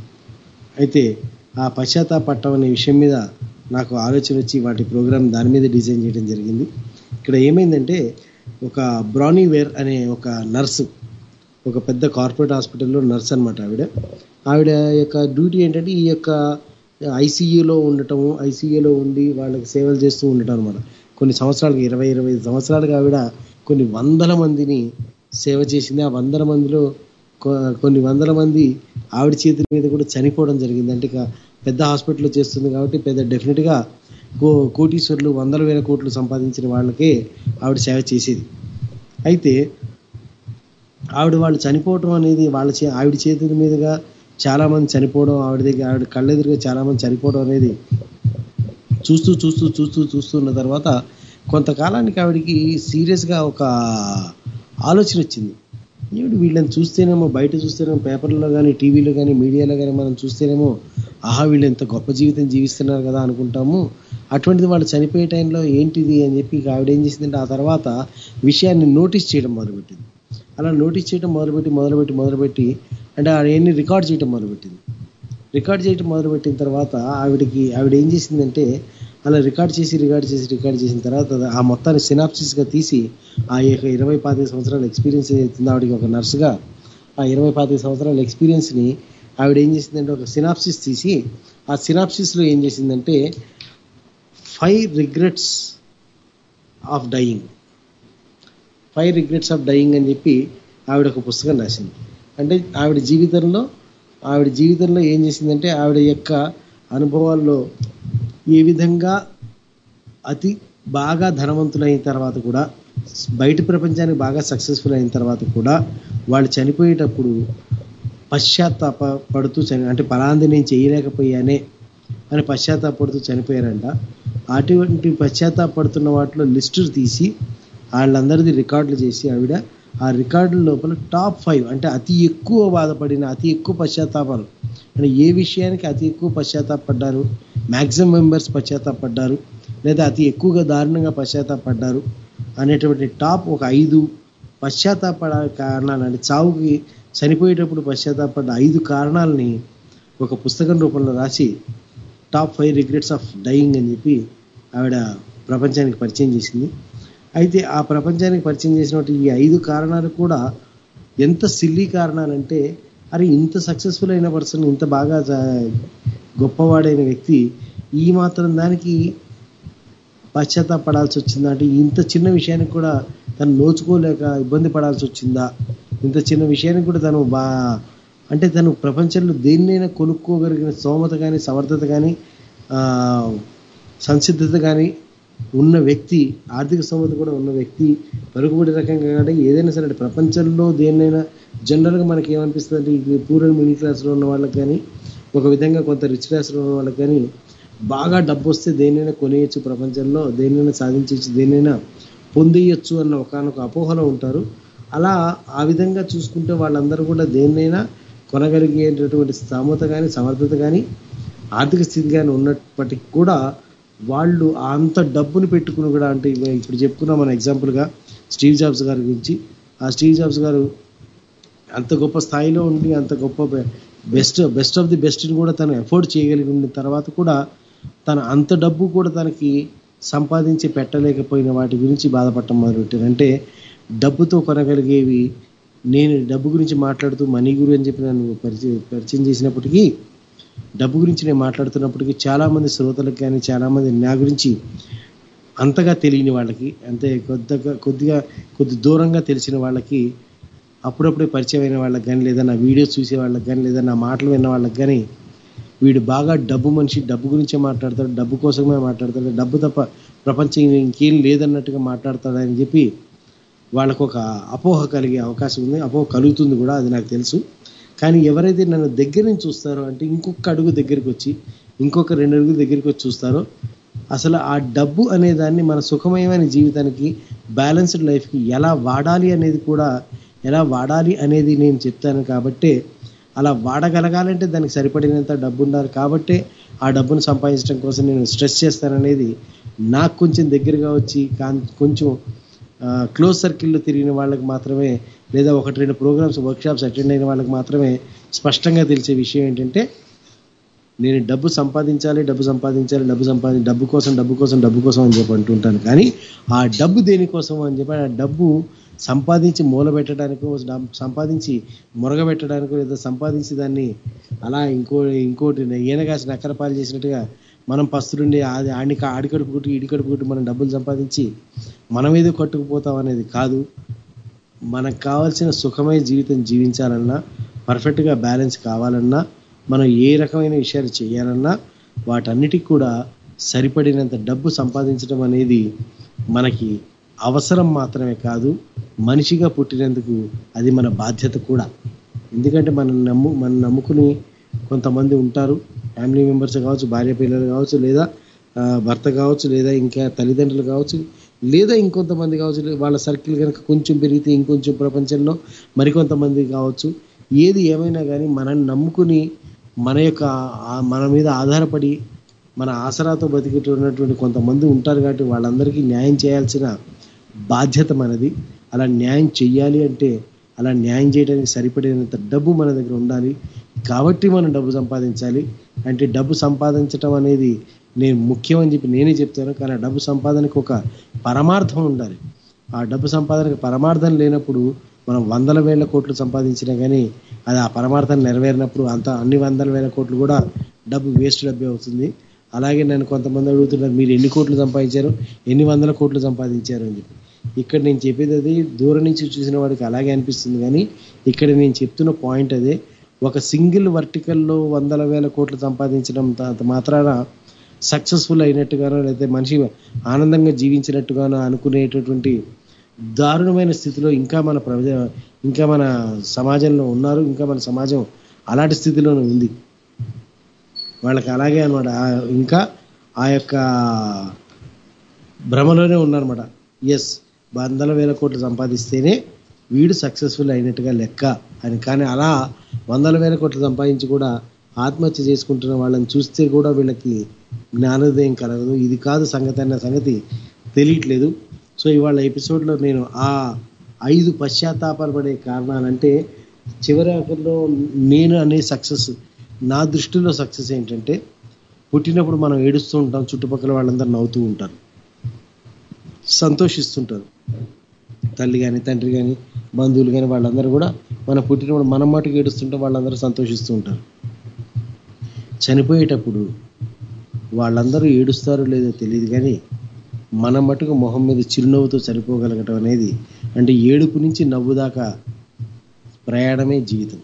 అయితే ఆ పశ్చాత్తాపడటం అనే విషయం మీద నాకు ఆలోచన వచ్చి వాటి ప్రోగ్రామ్ దాని మీద డిజైన్ చేయడం జరిగింది ఇక్కడ ఏమైందంటే ఒక బ్రానీ వేర్ అనే ఒక నర్సు ఒక పెద్ద కార్పొరేట్ హాస్పిటల్లో నర్స్ అనమాట ఆవిడ ఆవిడ యొక్క డ్యూటీ ఏంటంటే ఈ యొక్క ఐసీయూలో ఉండటము ఐసీయూలో ఉండి వాళ్ళకి సేవలు చేస్తూ ఉండటం అనమాట కొన్ని సంవత్సరాలుగా ఇరవై ఇరవై ఐదు సంవత్సరాలుగా ఆవిడ కొన్ని వందల మందిని సేవ చేసింది ఆ వందల మందిలో కొ- కొన్ని వందల మంది ఆవిడ చేతుల మీద కూడా చనిపోవడం జరిగింది అంటే ఇక పెద్ద హాస్పిటల్లో చేస్తుంది కాబట్టి పెద్ద డెఫినెట్గా కో కోటీశ్వరులు వందల వేల కోట్లు సంపాదించిన వాళ్ళకే ఆవిడ సేవ చేసేది అయితే ఆవిడ వాళ్ళు చనిపోవటం అనేది వాళ్ళ చే ఆవిడ చేతుల మీదుగా చాలా మంది చనిపోవడం ఆవిడ దగ్గర ఆవిడ కళ్ళెదురుగా చాలా మంది చనిపోవడం అనేది చూస్తూ చూస్తూ చూస్తూ చూస్తున్న తర్వాత కొంతకాలానికి ఆవిడకి సీరియస్గా ఒక ఆలోచన వచ్చింది ఏమిటి వీళ్ళని చూస్తేనేమో బయట చూస్తేనేమో పేపర్లో కానీ టీవీలో కానీ మీడియాలో కానీ మనం చూస్తేనేమో ఆహా వీళ్ళు ఎంత గొప్ప జీవితం జీవిస్తున్నారు కదా అనుకుంటాము అటువంటిది వాళ్ళు చనిపోయే టైంలో ఏంటిది అని చెప్పి ఇక ఆవిడ ఏం చేసిందంటే ఆ తర్వాత విషయాన్ని నోటీస్ చేయడం మొదలుపెట్టింది అలా నోటీస్ చేయడం మొదలుపెట్టి మొదలుపెట్టి మొదలుపెట్టి అంటే ఆవిడ ఎన్ని రికార్డ్ చేయడం మొదలుపెట్టింది రికార్డ్ చేయడం మొదలుపెట్టిన తర్వాత ఆవిడకి ఆవిడ ఏం చేసిందంటే అలా రికార్డ్ చేసి రికార్డ్ చేసి రికార్డ్ చేసిన తర్వాత ఆ మొత్తాన్ని సినాప్సిస్గా తీసి ఆ యొక్క ఇరవై పాతిక సంవత్సరాల ఎక్స్పీరియన్స్ ఏదైతుందో ఆవిడకి ఒక నర్సుగా ఆ ఇరవై పాతిక సంవత్సరాల ఎక్స్పీరియన్స్ని ఆవిడ ఏం చేసిందంటే ఒక సినాప్సిస్ తీసి ఆ సినాప్సిస్లో ఏం చేసిందంటే five regrets of dying five regrets of dying అని చెప్పి ఆవిడ ఒక పుస్తకం రాసింది అంటే ఆవిడ జీవితంలో ఆవిడ జీవితంలో ఏం చేసిందంటే ఆవిడ యొక్క అనుభవాల్లో ఏ విధంగా అతి బాగా ధనవంతులైన తర్వాత కూడా బయట ప్రపంచానికి బాగా సక్సెస్ఫుల్ అయిన తర్వాత కూడా వాళ్ళు చనిపోయేటప్పుడు పశ్చాత్తాప పడుతూ చని అంటే పలాంది నేను చేయలేకపోయానే అని పశ్చాత్తాపడుతూ చనిపోయారంట అటువంటి పశ్చాత్తాపడుతున్న వాటిలో లిస్టు తీసి వాళ్ళందరిది రికార్డులు చేసి ఆవిడ ఆ రికార్డుల లోపల టాప్ ఫైవ్ అంటే అతి ఎక్కువ బాధపడిన అతి ఎక్కువ పశ్చాత్తాపాలు అంటే ఏ విషయానికి అతి ఎక్కువ పశ్చాత్తాపడ్డారు మ్యాక్సిమం మెంబర్స్ పశ్చాత్తాపడ్డారు లేదా అతి ఎక్కువగా దారుణంగా పశ్చాత్తాపడ్డారు అనేటువంటి టాప్ ఒక ఐదు పశ్చాత్తాపడ కారణాలు అంటే చావుకి చనిపోయేటప్పుడు పశ్చాత్తాపడ్డ ఐదు కారణాలని ఒక పుస్తకం రూపంలో రాసి top five regrets of dying అని చెప్పి ఆవిడ ప్రపంచానికి పరిచయం చేసింది అయితే ఆ ప్రపంచానికి పరిచయం చేసినటువంటి ఈ ఐదు కారణాలు కూడా ఎంత సిల్లీ కారణాలంటే అరే ఇంత సక్సెస్ఫుల్ అయిన పర్సన్ ఇంత బాగా జా- గొప్పవాడైన వ్యక్తి ఈ మాత్రం దానికి పశ్చాత్తాపడాల్సి వచ్చిందా అంటే ఇంత చిన్న విషయానికి కూడా తను నోచుకోలేక ఇబ్బంది పడాల్సి వచ్చిందా ఇంత చిన్న విషయానికి కూడా తను బా అంటే తను ప్రపంచంలో దేన్నైనా కొనుక్కోగలిగిన స్తోమత కానీ సమర్థత కానీ సంసిద్ధత కానీ ఉన్న వ్యక్తి ఆర్థిక స్తోమత కూడా ఉన్న వ్యక్తి పలుకుబడి రకంగా కానీ ఏదైనా సరే ప్రపంచంలో దేన్నైనా జనరల్గా మనకి ఏమనిపిస్తుంది అంటే ఈ పూర్వ మిడిల్ క్లాస్లో ఉన్న వాళ్ళకి కానీ ఒక విధంగా కొంత రిచ్ క్లాస్లో ఉన్న వాళ్ళకి కానీ బాగా డబ్బు వస్తే దేన్నైనా కొనేయచ్చు ప్రపంచంలో దేన్నైనా సాధించవచ్చు దేన్నైనా పొందేయచ్చు అన్న ఒకనొక అపోహలో ఉంటారు అలా ఆ విధంగా చూసుకుంటే వాళ్ళందరూ కూడా దేన్నైనా కొనగలిగేటటువంటి స్తోమత కానీ సమర్థత కానీ ఆర్థిక స్థితి కానీ ఉన్నప్పటికీ కూడా వాళ్ళు అంత డబ్బుని పెట్టుకుని కూడా అంటే ఇవ- ఇప్పుడు చెప్పుకున్నాం మన ఎగ్జాంపుల్గా స్టీవ్ జాబ్స్ గారి గురించి ఆ స్టీవ్ జాబ్స్ గారు అంత గొప్ప స్థాయిలో ఉండి అంత గొప్ప బెస్ట్ బెస్ట్ ఆఫ్ ది బెస్ట్ని కూడా తను ఎఫోర్డ్ చేయగలిగిన తర్వాత కూడా తన అంత డబ్బు కూడా తనకి సంపాదించి పెట్టలేకపోయిన వాటి గురించి బాధపడటం మొదలుపెట్టారు అంటే డబ్బుతో కొనగలిగేవి నేను డబ్బు గురించి మాట్లాడుతూ మనీ గురి అని చెప్పి నన్ను పరిచయం పరిచయం చేసినప్పటికీ డబ్బు గురించి నేను మాట్లాడుతున్నప్పటికీ చాలామంది శ్రోతలకు కానీ చాలామంది నా గురించి అంతగా తెలియని వాళ్ళకి అంతే కొద్దిగా కొద్దిగా కొద్ది దూరంగా తెలిసిన వాళ్ళకి అప్పుడప్పుడే పరిచయం అయిన వాళ్ళకి కానీ లేదా నా వీడియోస్ చూసే వాళ్ళకి కానీ లేదా నా మాటలు విన్న వాళ్ళకి కానీ వీడు బాగా డబ్బు మనిషి డబ్బు గురించే మాట్లాడతాడు డబ్బు కోసమే మాట్లాడతాడు డబ్బు తప్ప ప్రపంచం ఇంకేం లేదన్నట్టుగా మాట్లాడతాడని చెప్పి వాళ్ళకు ఒక అపోహ కలిగే అవకాశం ఉంది అపోహ కలుగుతుంది కూడా అది నాకు తెలుసు కానీ ఎవరైతే నన్ను దగ్గర నుంచి చూస్తారో అంటే ఇంకొక అడుగు దగ్గరికి వచ్చి ఇంకొక రెండు అడుగులు దగ్గరికి వచ్చి చూస్తారో అసలు ఆ డబ్బు అనే దాన్ని మన సుఖమయమైన జీవితానికి బ్యాలెన్స్డ్ లైఫ్కి ఎలా వాడాలి అనేది కూడా ఎలా వాడాలి అనేది నేను చెప్తాను కాబట్టే అలా వాడగలగాలంటే దానికి సరిపడినంత డబ్బు ఉండాలి కాబట్టే ఆ డబ్బును సంపాదించడం కోసం నేను స్ట్రెస్ చేస్తాననేది నాకు కొంచెం దగ్గరగా వచ్చి కాన్ కొంచెం క్లోజ్ సర్కిల్లో తిరిగిన వాళ్ళకి మాత్రమే లేదా ఒకటి రెండు ప్రోగ్రామ్స్ వర్క్షాప్స్ అటెండ్ అయిన వాళ్ళకి మాత్రమే స్పష్టంగా తెలిసే విషయం ఏంటంటే నేను డబ్బు సంపాదించాలి డబ్బు సంపాదించాలి డబ్బు సంపాది డబ్బు కోసం డబ్బు కోసం డబ్బు కోసం అని చెప్పి అంటుంటాను కానీ ఆ డబ్బు దేనికోసం అని చెప్పి ఆ డబ్బు సంపాదించి మూల పెట్టడానికో డబ్- సంపాదించి మురగబెట్టడానికో లేదా సంపాదించి దాన్ని అలా ఇంకో ఇంకోటి ఈనగాసి నక్కరపాలు చేసినట్టుగా మనం పస్తులుండి అది ఆడి ఆడి కడుపు కొట్టి ఇడి కడుపు కొట్టి మనం డబ్బులు సంపాదించి మనం ఏదో కట్టుకుపోతాం అనేది కాదు మనకు కావాల్సిన సుఖమైన జీవితం జీవించాలన్నా పర్ఫెక్ట్గా బ్యాలెన్స్ కావాలన్నా మనం ఏ రకమైన విషయాలు చేయాలన్నా వాటన్నిటికి కూడా సరిపడినంత డబ్బు సంపాదించడం అనేది మనకి అవసరం మాత్రమే కాదు మనిషిగా పుట్టినందుకు అది మన బాధ్యత కూడా ఎందుకంటే మనం నమ్ము మనం నమ్ముకుని కొంతమంది ఉంటారు ఫ్యామిలీ మెంబర్స్ కావచ్చు భార్య పిల్లలు కావచ్చు లేదా ఆ, భర్త కావచ్చు లేదా ఇంకా తల్లిదండ్రులు కావచ్చు లేదా ఇంకొంతమంది కావచ్చు లే- వాళ్ళ సర్కిల్ కనుక కొంచెం పెరిగితే ఇంకొంచెం ప్రపంచంలో మరికొంతమంది కావచ్చు ఏది ఏమైనా కానీ మనల్ని నమ్ముకుని మన యొక్క ఆ- మన మీద ఆధారపడి మన ఆసరాతో బతికేటున్నటువంటి కొంతమంది ఉంటారు కాబట్టి వాళ్ళందరికీ న్యాయం చేయాల్సిన బాధ్యత మనది అలా న్యాయం చెయ్యాలి అంటే అలా న్యాయం చేయడానికి సరిపడినంత డబ్బు మన దగ్గర ఉండాలి కాబట్టి మనం డబ్బు సంపాదించాలి అంటే డబ్బు సంపాదించడం అనేది నేను ముఖ్యం అని చెప్పి నేనే చెప్తాను కానీ ఆ డబ్బు సంపాదనకు ఒక పరమార్థం ఉండాలి ఆ డబ్బు సంపాదనకు పరమార్థం లేనప్పుడు మనం వందల వేల కోట్లు సంపాదించినా కానీ అది ఆ పరమార్థం నెరవేరినప్పుడు అంత అన్ని వందల వేల కోట్లు కూడా డబ్బు వేస్ట్ డబ్బే అవుతుంది అలాగే నన్ను కొంతమంది అడుగుతున్నారు మీరు ఎన్ని కోట్లు సంపాదించారు ఎన్ని వందల కోట్లు సంపాదించారు అని చెప్పి ఇక్కడ నేను చెప్పేది అది దూరం నుంచి చూసిన వాడికి అలాగే అనిపిస్తుంది కానీ ఇక్కడ నేను చెప్తున్న పాయింట్ అదే ఒక సింగిల్ వర్టికల్లో వందల వేల కోట్లు సంపాదించడం అంత మాత్రాన సక్సెస్ఫుల్ అయినట్టుగానో లేకపోతే మనిషి ఆనందంగా జీవించినట్టుగానో అనుకునేటటువంటి దారుణమైన స్థితిలో ఇంకా మన ప్రజ ఇంకా మన సమాజంలో ఉన్నారు ఇంకా మన సమాజం అలాంటి స్థితిలోనే ఉంది వాళ్ళకి అలాగే అనమాట ఇంకా ఆ యొక్క భ్రమలోనే ఉన్నారన్నమాట ఎస్ వందల వేల కోట్లు సంపాదిస్తేనే వీడు సక్సెస్ఫుల్ అయినట్టుగా లెక్క అని కానీ అలా వందల వేల కోట్లు సంపాదించి కూడా ఆత్మహత్య చేసుకుంటున్న వాళ్ళని చూస్తే కూడా వీళ్ళకి జ్ఞానోదయం కలగదు ఇది కాదు సంగతి అన్న సంగతి తెలియట్లేదు సో ఇవాళ ఎపిసోడ్లో నేను ఆ ఐదు పశ్చాత్తాపాలు పడే కారణాలంటే చివరి ఆఖరిలో నేను అనే సక్సెస్ నా దృష్టిలో సక్సెస్ ఏంటంటే పుట్టినప్పుడు మనం ఏడుస్తూ ఉంటాం చుట్టుపక్కల వాళ్ళందరూ నవ్వుతూ ఉంటారు సంతోషిస్తుంటారు తల్లి కానీ తండ్రి కానీ బంధువులు కానీ వాళ్ళందరూ కూడా మనం పుట్టినప్పుడు మనం మటుకు ఏడుస్తుంటే వాళ్ళందరూ సంతోషిస్తూ ఉంటారు చనిపోయేటప్పుడు వాళ్ళందరూ ఏడుస్తారో లేదో తెలియదు కానీ మన మటుకు మొహం మీద చిరునవ్వుతో చనిపోగలగటం అనేది అంటే ఏడుపు నుంచి నవ్వు దాకా ప్రయాణమే జీవితం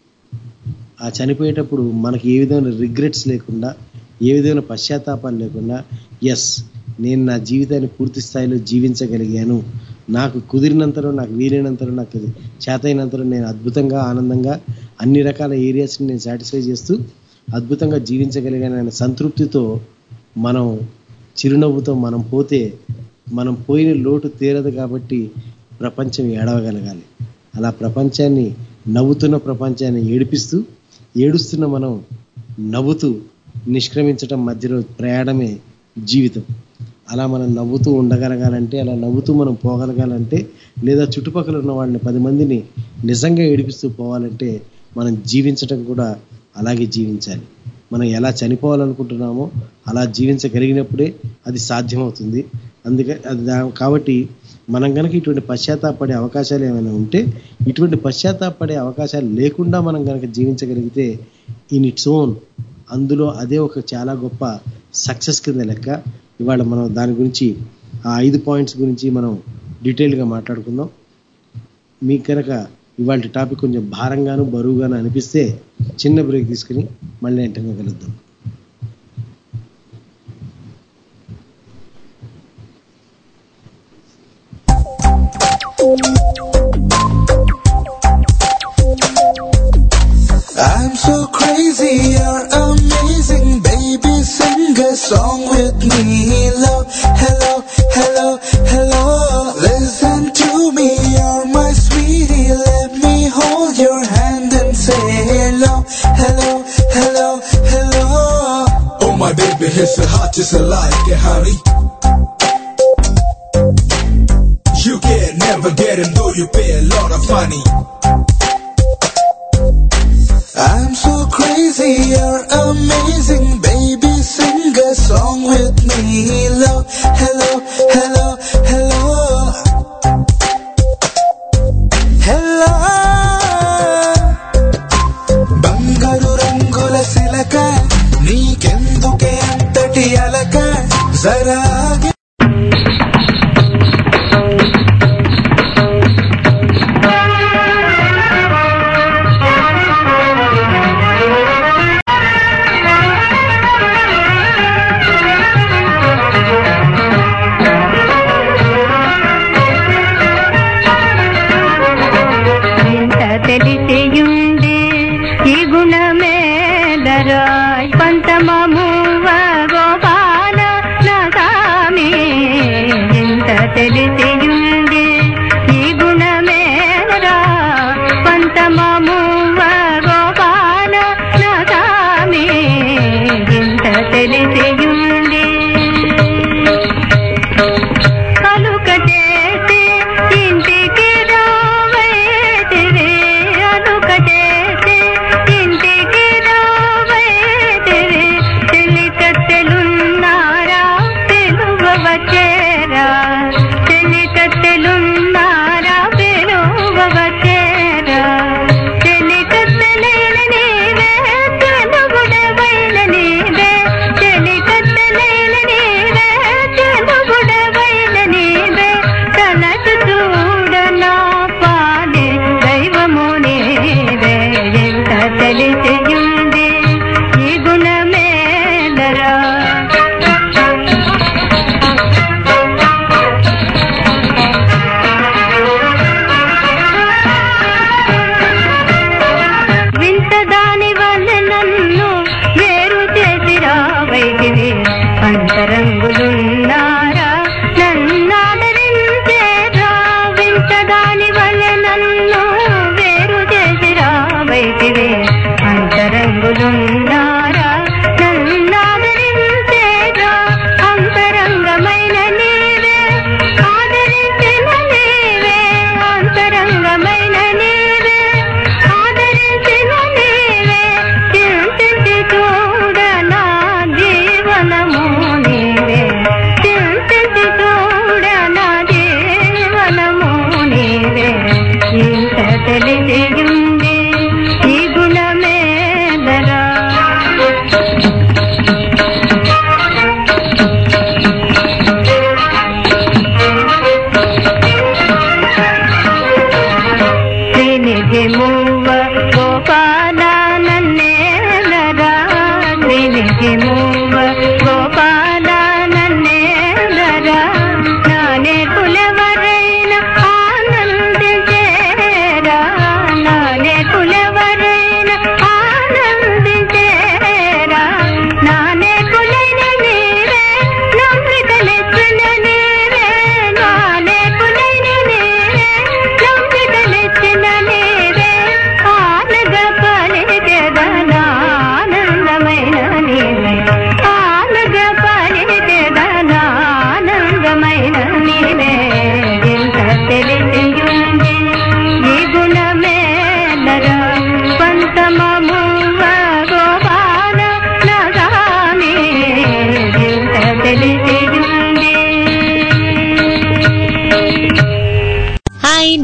ఆ చనిపోయేటప్పుడు మనకి ఏ విధమైన రిగ్రెట్స్ లేకుండా ఏ విధమైన పశ్చాత్తాపాలు లేకుండా ఎస్ నేను నా జీవితాన్ని పూర్తి స్థాయిలో జీవించగలిగాను నాకు కుదిరినంతలో నాకు వీలైనంతలో నాకు చేతైనంతలో నేను అద్భుతంగా ఆనందంగా అన్ని రకాల ఏరియాస్ని నేను సాటిస్ఫై చేస్తూ అద్భుతంగా జీవించగలిగాను అనే సంతృప్తితో మనం చిరునవ్వుతో మనం పోతే మనం పోయిన లోటు తీరదు కాబట్టి ప్రపంచం ఏడవగలగాలి అలా ప్రపంచాన్ని నవ్వుతున్న ప్రపంచాన్ని ఏడిపిస్తూ ఏడుస్తున్న మనం నవ్వుతూ నిష్క్రమించటం మధ్యలో ప్రయాణమే జీవితం అలా మనం నవ్వుతూ ఉండగలగాలంటే అలా నవ్వుతూ మనం పోగలగాలంటే లేదా చుట్టుపక్కల ఉన్న వాళ్ళని పది మందిని నిజంగా ఏడిపిస్తూ పోవాలంటే మనం జీవించటం కూడా అలాగే జీవించాలి మనం ఎలా చనిపోవాలనుకుంటున్నామో అలా జీవించగలిగినప్పుడే అది సాధ్యమవుతుంది అందుకే అది దా- కాబట్టి మనం కనుక ఇటువంటి పశ్చాత్తాపడే అవకాశాలు ఏమైనా ఉంటే ఇటువంటి పశ్చాత్తాపడే అవకాశాలు లేకుండా మనం కనుక జీవించగలిగితే ఇన్ ఇట్స్ ఓన్ అందులో అదే ఒక చాలా గొప్ప సక్సెస్ కింద లెక్క ఇవాళ మనం దాని గురించి ఆ ఐదు పాయింట్స్ గురించి మనం డీటెయిల్గా మాట్లాడుకుందాం మీకు కనుక ఇవాళ టాపిక్ కొంచెం భారంగాను బరువుగాను అనిపిస్తే చిన్న బ్రేక్ తీసుకుని మళ్ళీ వెంటనే కలుద్దాం I'm so crazy, you're amazing, baby. Sing a song with me. Hello, hello, hello, hello. Listen to me, you're my sweetie. Let me hold your hand and say hello, hello, hello, hello. Oh my baby, it's so hot just like it, honey. You can never get him, though you pay a lot of money. I'm so crazy, you're amazing, baby. Sing a song with me. Hello, hello, hello, hello. Hello. బంగారు రంగుల సిలక నీకెందుకే అంతటి అలక జరాగి ఎంత తెలిసియుండి ఈ గుణమేదరాయ్ పంతమమువ గోపాల నగామి ఎంత తెలిసియుండి ఈ గుణమేదరా పంతమమువ గోపాల నగామి ఎంత తెలిసియుండి కలుక చేసి ఇంటికి రావైతిరి అలుక చేసి ఇంటికి రావైతిరి చెలికత్తెలున్నారా పిలువ వచ్చేరా చెలికత్తెలున్నారా పిలువ వచ్చేరా చెలికత్తెలేని నీవే తెలుగుడవైన నీవే చెలిక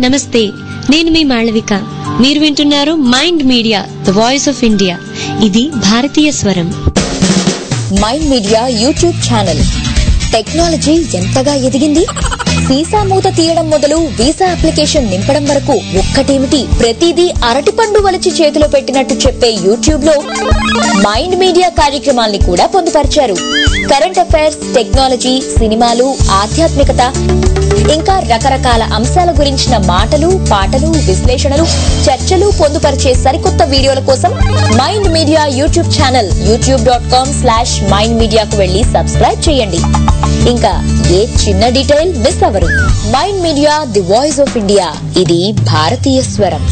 నమస్తే నేను మీ మాళవిక మీరు వింటున్నారు mind media the voice of India ఇది భారతీయ స్వరం mind media YouTube channel technology ఎంతగా ఎదిగింది వీసా మూత తీయడం మొదలు వీసా అప్లికేషన్ నింపడం వరకు ఒక్కటేమిటి ప్రతిదీ అరటిపండు వలిచి చేతిలో పెట్టినట్టు చెప్పే యూట్యూబ్ లో మైండ్ మీడియా కార్యక్రమాల్ని కూడా పొందుపరిచారు కరెంట్ అఫైర్స్ టెక్నాలజీ సినిమాలు ఆధ్యాత్మికత ఇంకా రకరకాల అంశాల గురించిన మాటలు పాటలు విశ్లేషణలు చర్చలు పొందుపరిచే సరికొత్త వీడియోల కోసం mind media YouTube channel YouTube dot com slash mind మీడియాకు వెళ్లి సబ్స్క్రైబ్ చేయండి ఇంకా ఏ చిన్న డీటెయిల్ మిస్ అవరు mind media the voice of India ఇది భారతీయ స్వరం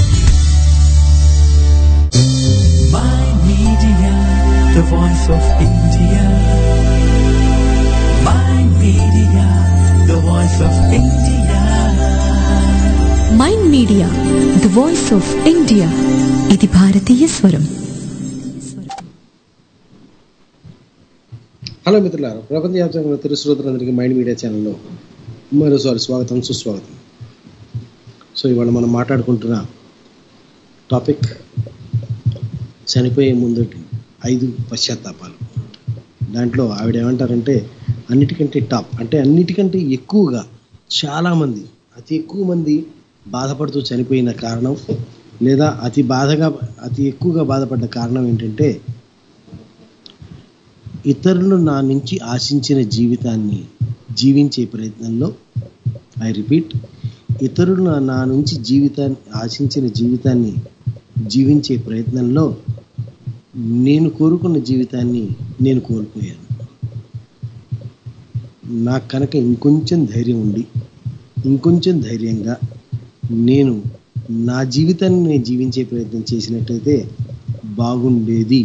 Mind Media, the voice of India. Mind Media, the voice of India. Mind media the voice of India ఇది భారతీయ స్వరం హలో మిత్రులారా ప్రపంచవ్యాప్తంగా తెలుగు శ్రోతలందరికీ మైండ్ మీడియా ఛానల్లో మరోసారి స్వాగతం సుస్వాగతం సో ఇవాళ మనం మాట్లాడుకుంటున్న టాపిక్ చనిపోయే ముందటి ఐదు పశ్చాత్తాపాలు దాంట్లో ఆవిడ ఏమంటారంటే అన్నిటికంటే టాప్ అంటే అన్నిటికంటే ఎక్కువగా చాలామంది అతి ఎక్కువ మంది బాధపడుతూ చనిపోయిన కారణం లేదా అతి బాధగా అతి ఎక్కువగా బాధపడ్డ కారణం ఏంటంటే ఇతరులు నా నుంచి ఆశించిన జీవితాన్ని జీవించే ప్రయత్నంలో ఐ రిపీట్ ఇతరులు నా- నా నుంచి జీవితాన్ని ఆశించిన జీవితాన్ని జీవించే ప్రయత్నంలో నేను కోరుకున్న జీవితాన్ని నేను కోల్పోయాను నాకు కనుక ఇంకొంచెం ధైర్యం ఉండి ఇంకొంచెం ధైర్యంగా నేను నా జీవితాన్ని నేను జీవించే ప్రయత్నం చేసినట్టయితే బాగుండేది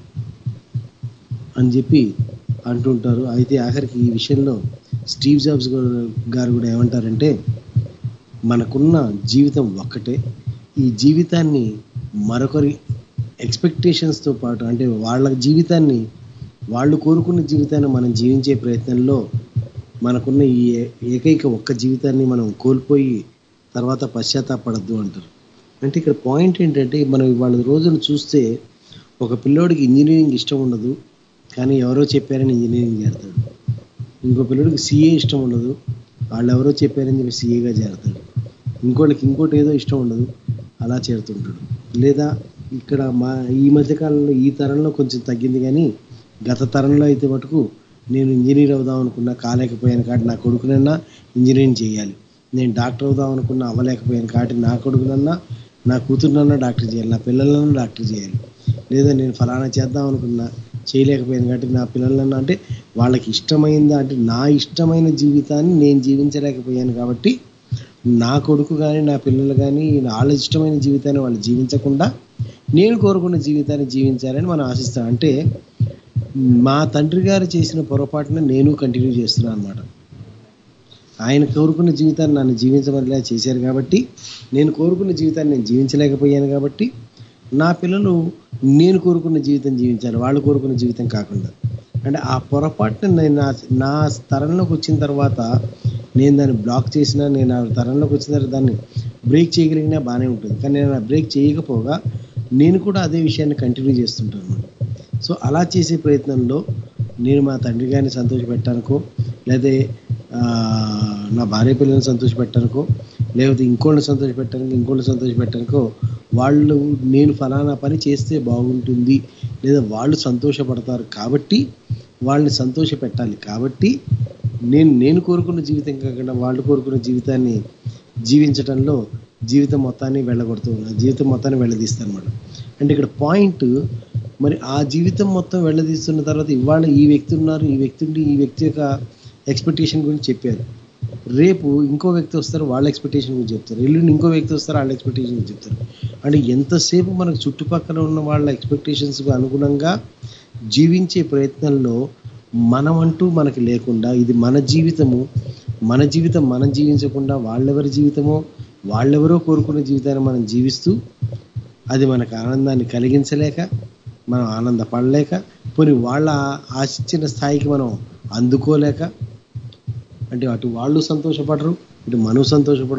అని చెప్పి అంటుంటారు అయితే ఆఖరికి ఈ విషయంలో స్టీవ్ జాబ్స్ గారు- గారు కూడా ఏమంటారంటే మనకున్న జీవితం ఒక్కటే ఈ జీవితాన్ని మరొకరి ఎక్స్పెక్టేషన్స్తో పాటు అంటే వాళ్ళ జీవితాన్ని వాళ్ళు కోరుకున్న జీవితాన్ని మనం జీవించే ప్రయత్నంలో మనకున్న ఈ ఏ- ఏకైక ఒక్క జీవితాన్ని మనం కోల్పోయి తర్వాత పశ్చాత్తాపడద్దు అంటారు అంటే ఇక్కడ పాయింట్ ఏంటంటే మనం ఇవాళ రోజును చూస్తే ఒక పిల్లోడికి ఇంజనీరింగ్ ఇష్టం ఉండదు కానీ ఎవరో చెప్పారని ఇంజనీరింగ్ చేరతాడు ఇంకో పిల్లడికి సీఏ ఇష్టం ఉండదు వాళ్ళు ఎవరో చెప్పారని చెప్పి సీఏగా చేరతాడు ఇంకోళ్ళకి ఇంకోటి ఏదో ఇష్టం ఉండదు అలా చేరుతుంటాడు లేదా ఇక్కడ మా ఈ మధ్యకాలంలో ఈ తరంలో కొంచెం తగ్గింది కానీ గత తరంలో అయితే మటుకు నేను ఇంజనీర్ అవుదాం అనుకున్నా కాలేకపోయాను కాబట్టి నా కొడుకునన్నా ఇంజనీరింగ్ చేయాలి నేను డాక్టర్ అవుదాం అనుకున్నా అవ్వలేకపోయాను కాబట్టి నా కొడుకునన్నా నా కూతురునన్నా డాక్టర్ చేయాలి నా పిల్లలన్నా డాక్టర్ చేయాలి లేదా నేను ఫలానా చేద్దాం అనుకున్నా చేయలేకపోయాను కాబట్టి నా పిల్లలన్నా అంటే వాళ్ళకి ఇష్టమైందా అంటే నా ఇష్టమైన జీవితాన్ని నేను జీవించలేకపోయాను కాబట్టి నా కొడుకు కానీ నా పిల్లలు కానీ వాళ్ళ ఇష్టమైన జీవితాన్ని వాళ్ళు జీవించకుండా నేను కోరుకున్న జీవితాన్ని జీవించాలని మనం ఆశిస్తాం అంటే మా తండ్రి గారు చేసిన పొరపాటున నేను కంటిన్యూ చేస్తున్నాను అనమాట ఆయన కోరుకున్న జీవితాన్ని నన్ను జీవించమనిలా చేశారు కాబట్టి నేను కోరుకున్న జీవితాన్ని నేను జీవించలేకపోయాను కాబట్టి నా పిల్లలు నేను కోరుకున్న జీవితం జీవించాలి వాళ్ళు కోరుకున్న జీవితం కాకుండా అంటే ఆ పొరపాటుని నేను నా నా తరంలోకి వచ్చిన తర్వాత నేను దాన్ని బ్లాక్ చేసినా నేను ఆ తరంలోకి వచ్చిన తర్వాత దాన్ని బ్రేక్ చేయగలిగినా బాగానే ఉంటుంది కానీ నేను ఆ బ్రేక్ చేయకపోగా నేను కూడా అదే విషయాన్ని కంటిన్యూ చేస్తుంటాను అన్నమాట సో అలా చేసే ప్రయత్నంలో నేను మా తండ్రి గారిని సంతోషపెట్టానుకో లేదా ఆ, నా భార్య పిల్లల్ని సంతోషపెట్టానుకో లేకపోతే ఇంకోళ్ళని సంతోషపెట్టానికి ఇంకోళ్ళని సంతోషపెట్టానుకో వాళ్ళు నేను ఫలానా పని చేస్తే బాగుంటుంది లేదా వాళ్ళు సంతోషపడతారు కాబట్టి వాళ్ళని సంతోష పెట్టాలి కాబట్టి నేను నేను కోరుకున్న జీవితం కాకుండా వాళ్ళు కోరుకున్న జీవితాన్ని జీవించడంలో జీవితం మొత్తాన్ని వెళ్ళగొడుతూ ఉన్నా జీవితం మొత్తాన్ని వెళ్ళదీస్తాను అనమాట అంటే ఇక్కడ పాయింట్ మరి ఆ జీవితం మొత్తం వెళ్ళదీస్తున్న తర్వాత ఇవాళ ఈ వ్యక్తి ఉన్నారు ఈ వ్యక్తి ఉండి ఈ వ్యక్తి యొక్క ఎక్స్పెక్టేషన్ గురించి చెప్పారు రేపు ఇంకో వ్యక్తి వస్తారు వాళ్ళ ఎక్స్పెక్టేషన్ గురించి చెప్తారు ఎల్లుండి ఇంకో వ్యక్తి వస్తారు వాళ్ళ ఎక్స్పెక్టేషన్ గురించి చెప్తారు అంటే ఎంతసేపు మనకు చుట్టుపక్కల ఉన్న వాళ్ళ ఎక్స్పెక్టేషన్స్కు అనుగుణంగా జీవించే ప్రయత్నంలో మనమంటూ మనకి లేకుండా ఇది మన జీవితము మన జీవితం మనం జీవించకుండా వాళ్ళెవరి జీవితమో వాళ్ళెవరో కోరుకున్న జీవితాన్ని మనం జీవిస్తూ అది మనకు ఆనందాన్ని కలిగించలేక మనం ఆనందపడలేక పోనీ వాళ్ళ ఆశించిన స్థాయికి మనం అందుకోలేక అంటే అటు వాళ్ళు సంతోషపడరు ఇటు మనం సంతోషపడము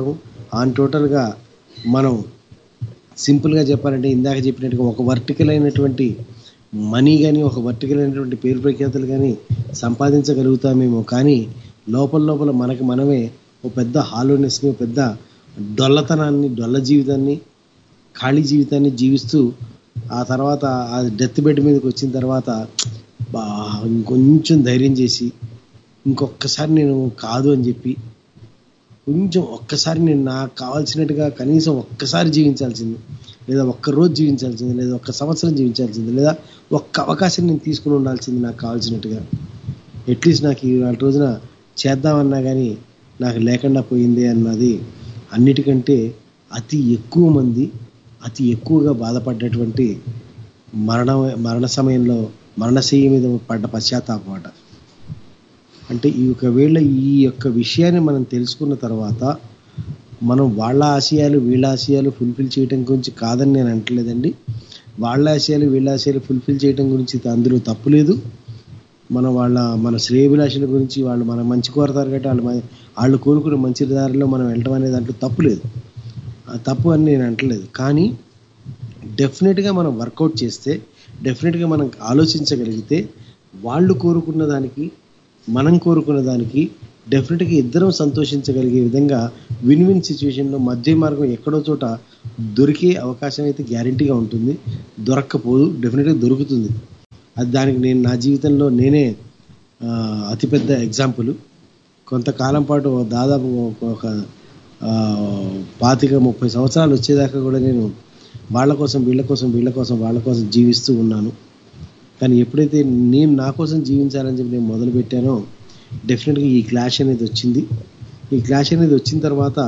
ఆన్ టోటల్గా మనం సింపుల్గా చెప్పాలంటే ఇందాక చెప్పినట్టుగా ఒక వర్టికల్ అయినటువంటి మనీ కానీ ఒక వర్టికల్ అయినటువంటి పేరు ప్రఖ్యాతులు కానీ సంపాదించగలుగుతామేమో కానీ లోపల లోపల మనకి మనమే ఒక పెద్ద హాలోనెస్ని ఒక పెద్ద డొల్లతనాన్ని డొల్ల జీవితాన్ని ఖాళీ జీవితాన్ని జీవిస్తూ ఆ తర్వాత ఆ డెత్ బెడ్ మీదకి వచ్చిన తర్వాత బా ఇంకొంచెం ధైర్యం చేసి ఇంకొకసారి నేను కాదు అని చెప్పి కొంచెం ఒక్కసారి నేను నాకు కావాల్సినట్టుగా కనీసం ఒక్కసారి జీవించాల్సింది లేదా ఒక్క రోజు జీవించాల్సింది లేదా ఒక్క సంవత్సరం జీవించాల్సింది లేదా ఒక్క అవకాశం నేను తీసుకుని ఉండాల్సింది నాకు కావాల్సినట్టుగా అట్లీస్ట్ నాకు ఈ వాళ్ళ రోజున చేద్దామన్నా కానీ నాకు లేకుండా పోయింది అన్నది అన్నిటికంటే అతి ఎక్కువ మంది అతి ఎక్కువగా బాధపడ్డటువంటి మరణ మరణ సమయంలో మరణశయ్య మీద పడ్డ పశ్చాత్తాపం అట అంటే ఈ ఒకవేళ ఈ యొక్క విషయాన్ని మనం తెలుసుకున్న తర్వాత మనం వాళ్ళ ఆశయాలు వీళ్ళ ఆశయాలు ఫుల్ఫిల్ చేయడం గురించి కాదని నేను అంటలేదండి వాళ్ళ ఆశయాలు వీళ్ళ ఆశయాలు ఫుల్ఫిల్ చేయడం గురించి అందులో తప్పు లేదు మనం వాళ్ళ మన శ్రేయభిలాషల గురించి వాళ్ళు మన మంచి కోరతారు కాబట్టి వాళ్ళు మన- వాళ్ళు కోరుకునే మంచి దారిలో మనం వెళ్ళడం అనేది దాంట్లో తప్పు లేదు ఆ తప్పు అని నేను అంటలేదు కానీ డెఫినెట్గా మనం వర్కౌట్ చేస్తే డెఫినెట్గా మనం ఆలోచించగలిగితే వాళ్ళు కోరుకున్న దానికి మనం కోరుకున్న దానికి డెఫినెట్గా ఇద్దరం సంతోషించగలిగే విధంగా విన్ విన్ సిచ్యువేషన్లో మధ్య మార్గం ఎక్కడో చోట దొరికే అవకాశం అయితే గ్యారంటీగా ఉంటుంది దొరక్కపోదు డెఫినెట్గా దొరుకుతుంది అది దానికి నేను నా జీవితంలో నేనే ఆ, అతిపెద్ద ఎగ్జాంపుల్ కొంతకాలం పాటు దాదాపు ఒక- ఒక ఆ, పాతిక ముప్పై సంవత్సరాలు వచ్చేదాకా కూడా నేను వాళ్ళ కోసం వీళ్ళ కోసం వీళ్ళ కోసం వాళ్ళ కోసం జీవిస్తూ ఉన్నాను కానీ ఎప్పుడైతే నేను నా కోసం జీవించాలని చెప్పి నేను మొదలు పెట్టానో డెఫినెట్గా ఈ క్లాష్ అనేది వచ్చింది ఈ క్లాష్ అనేది వచ్చిన తర్వాత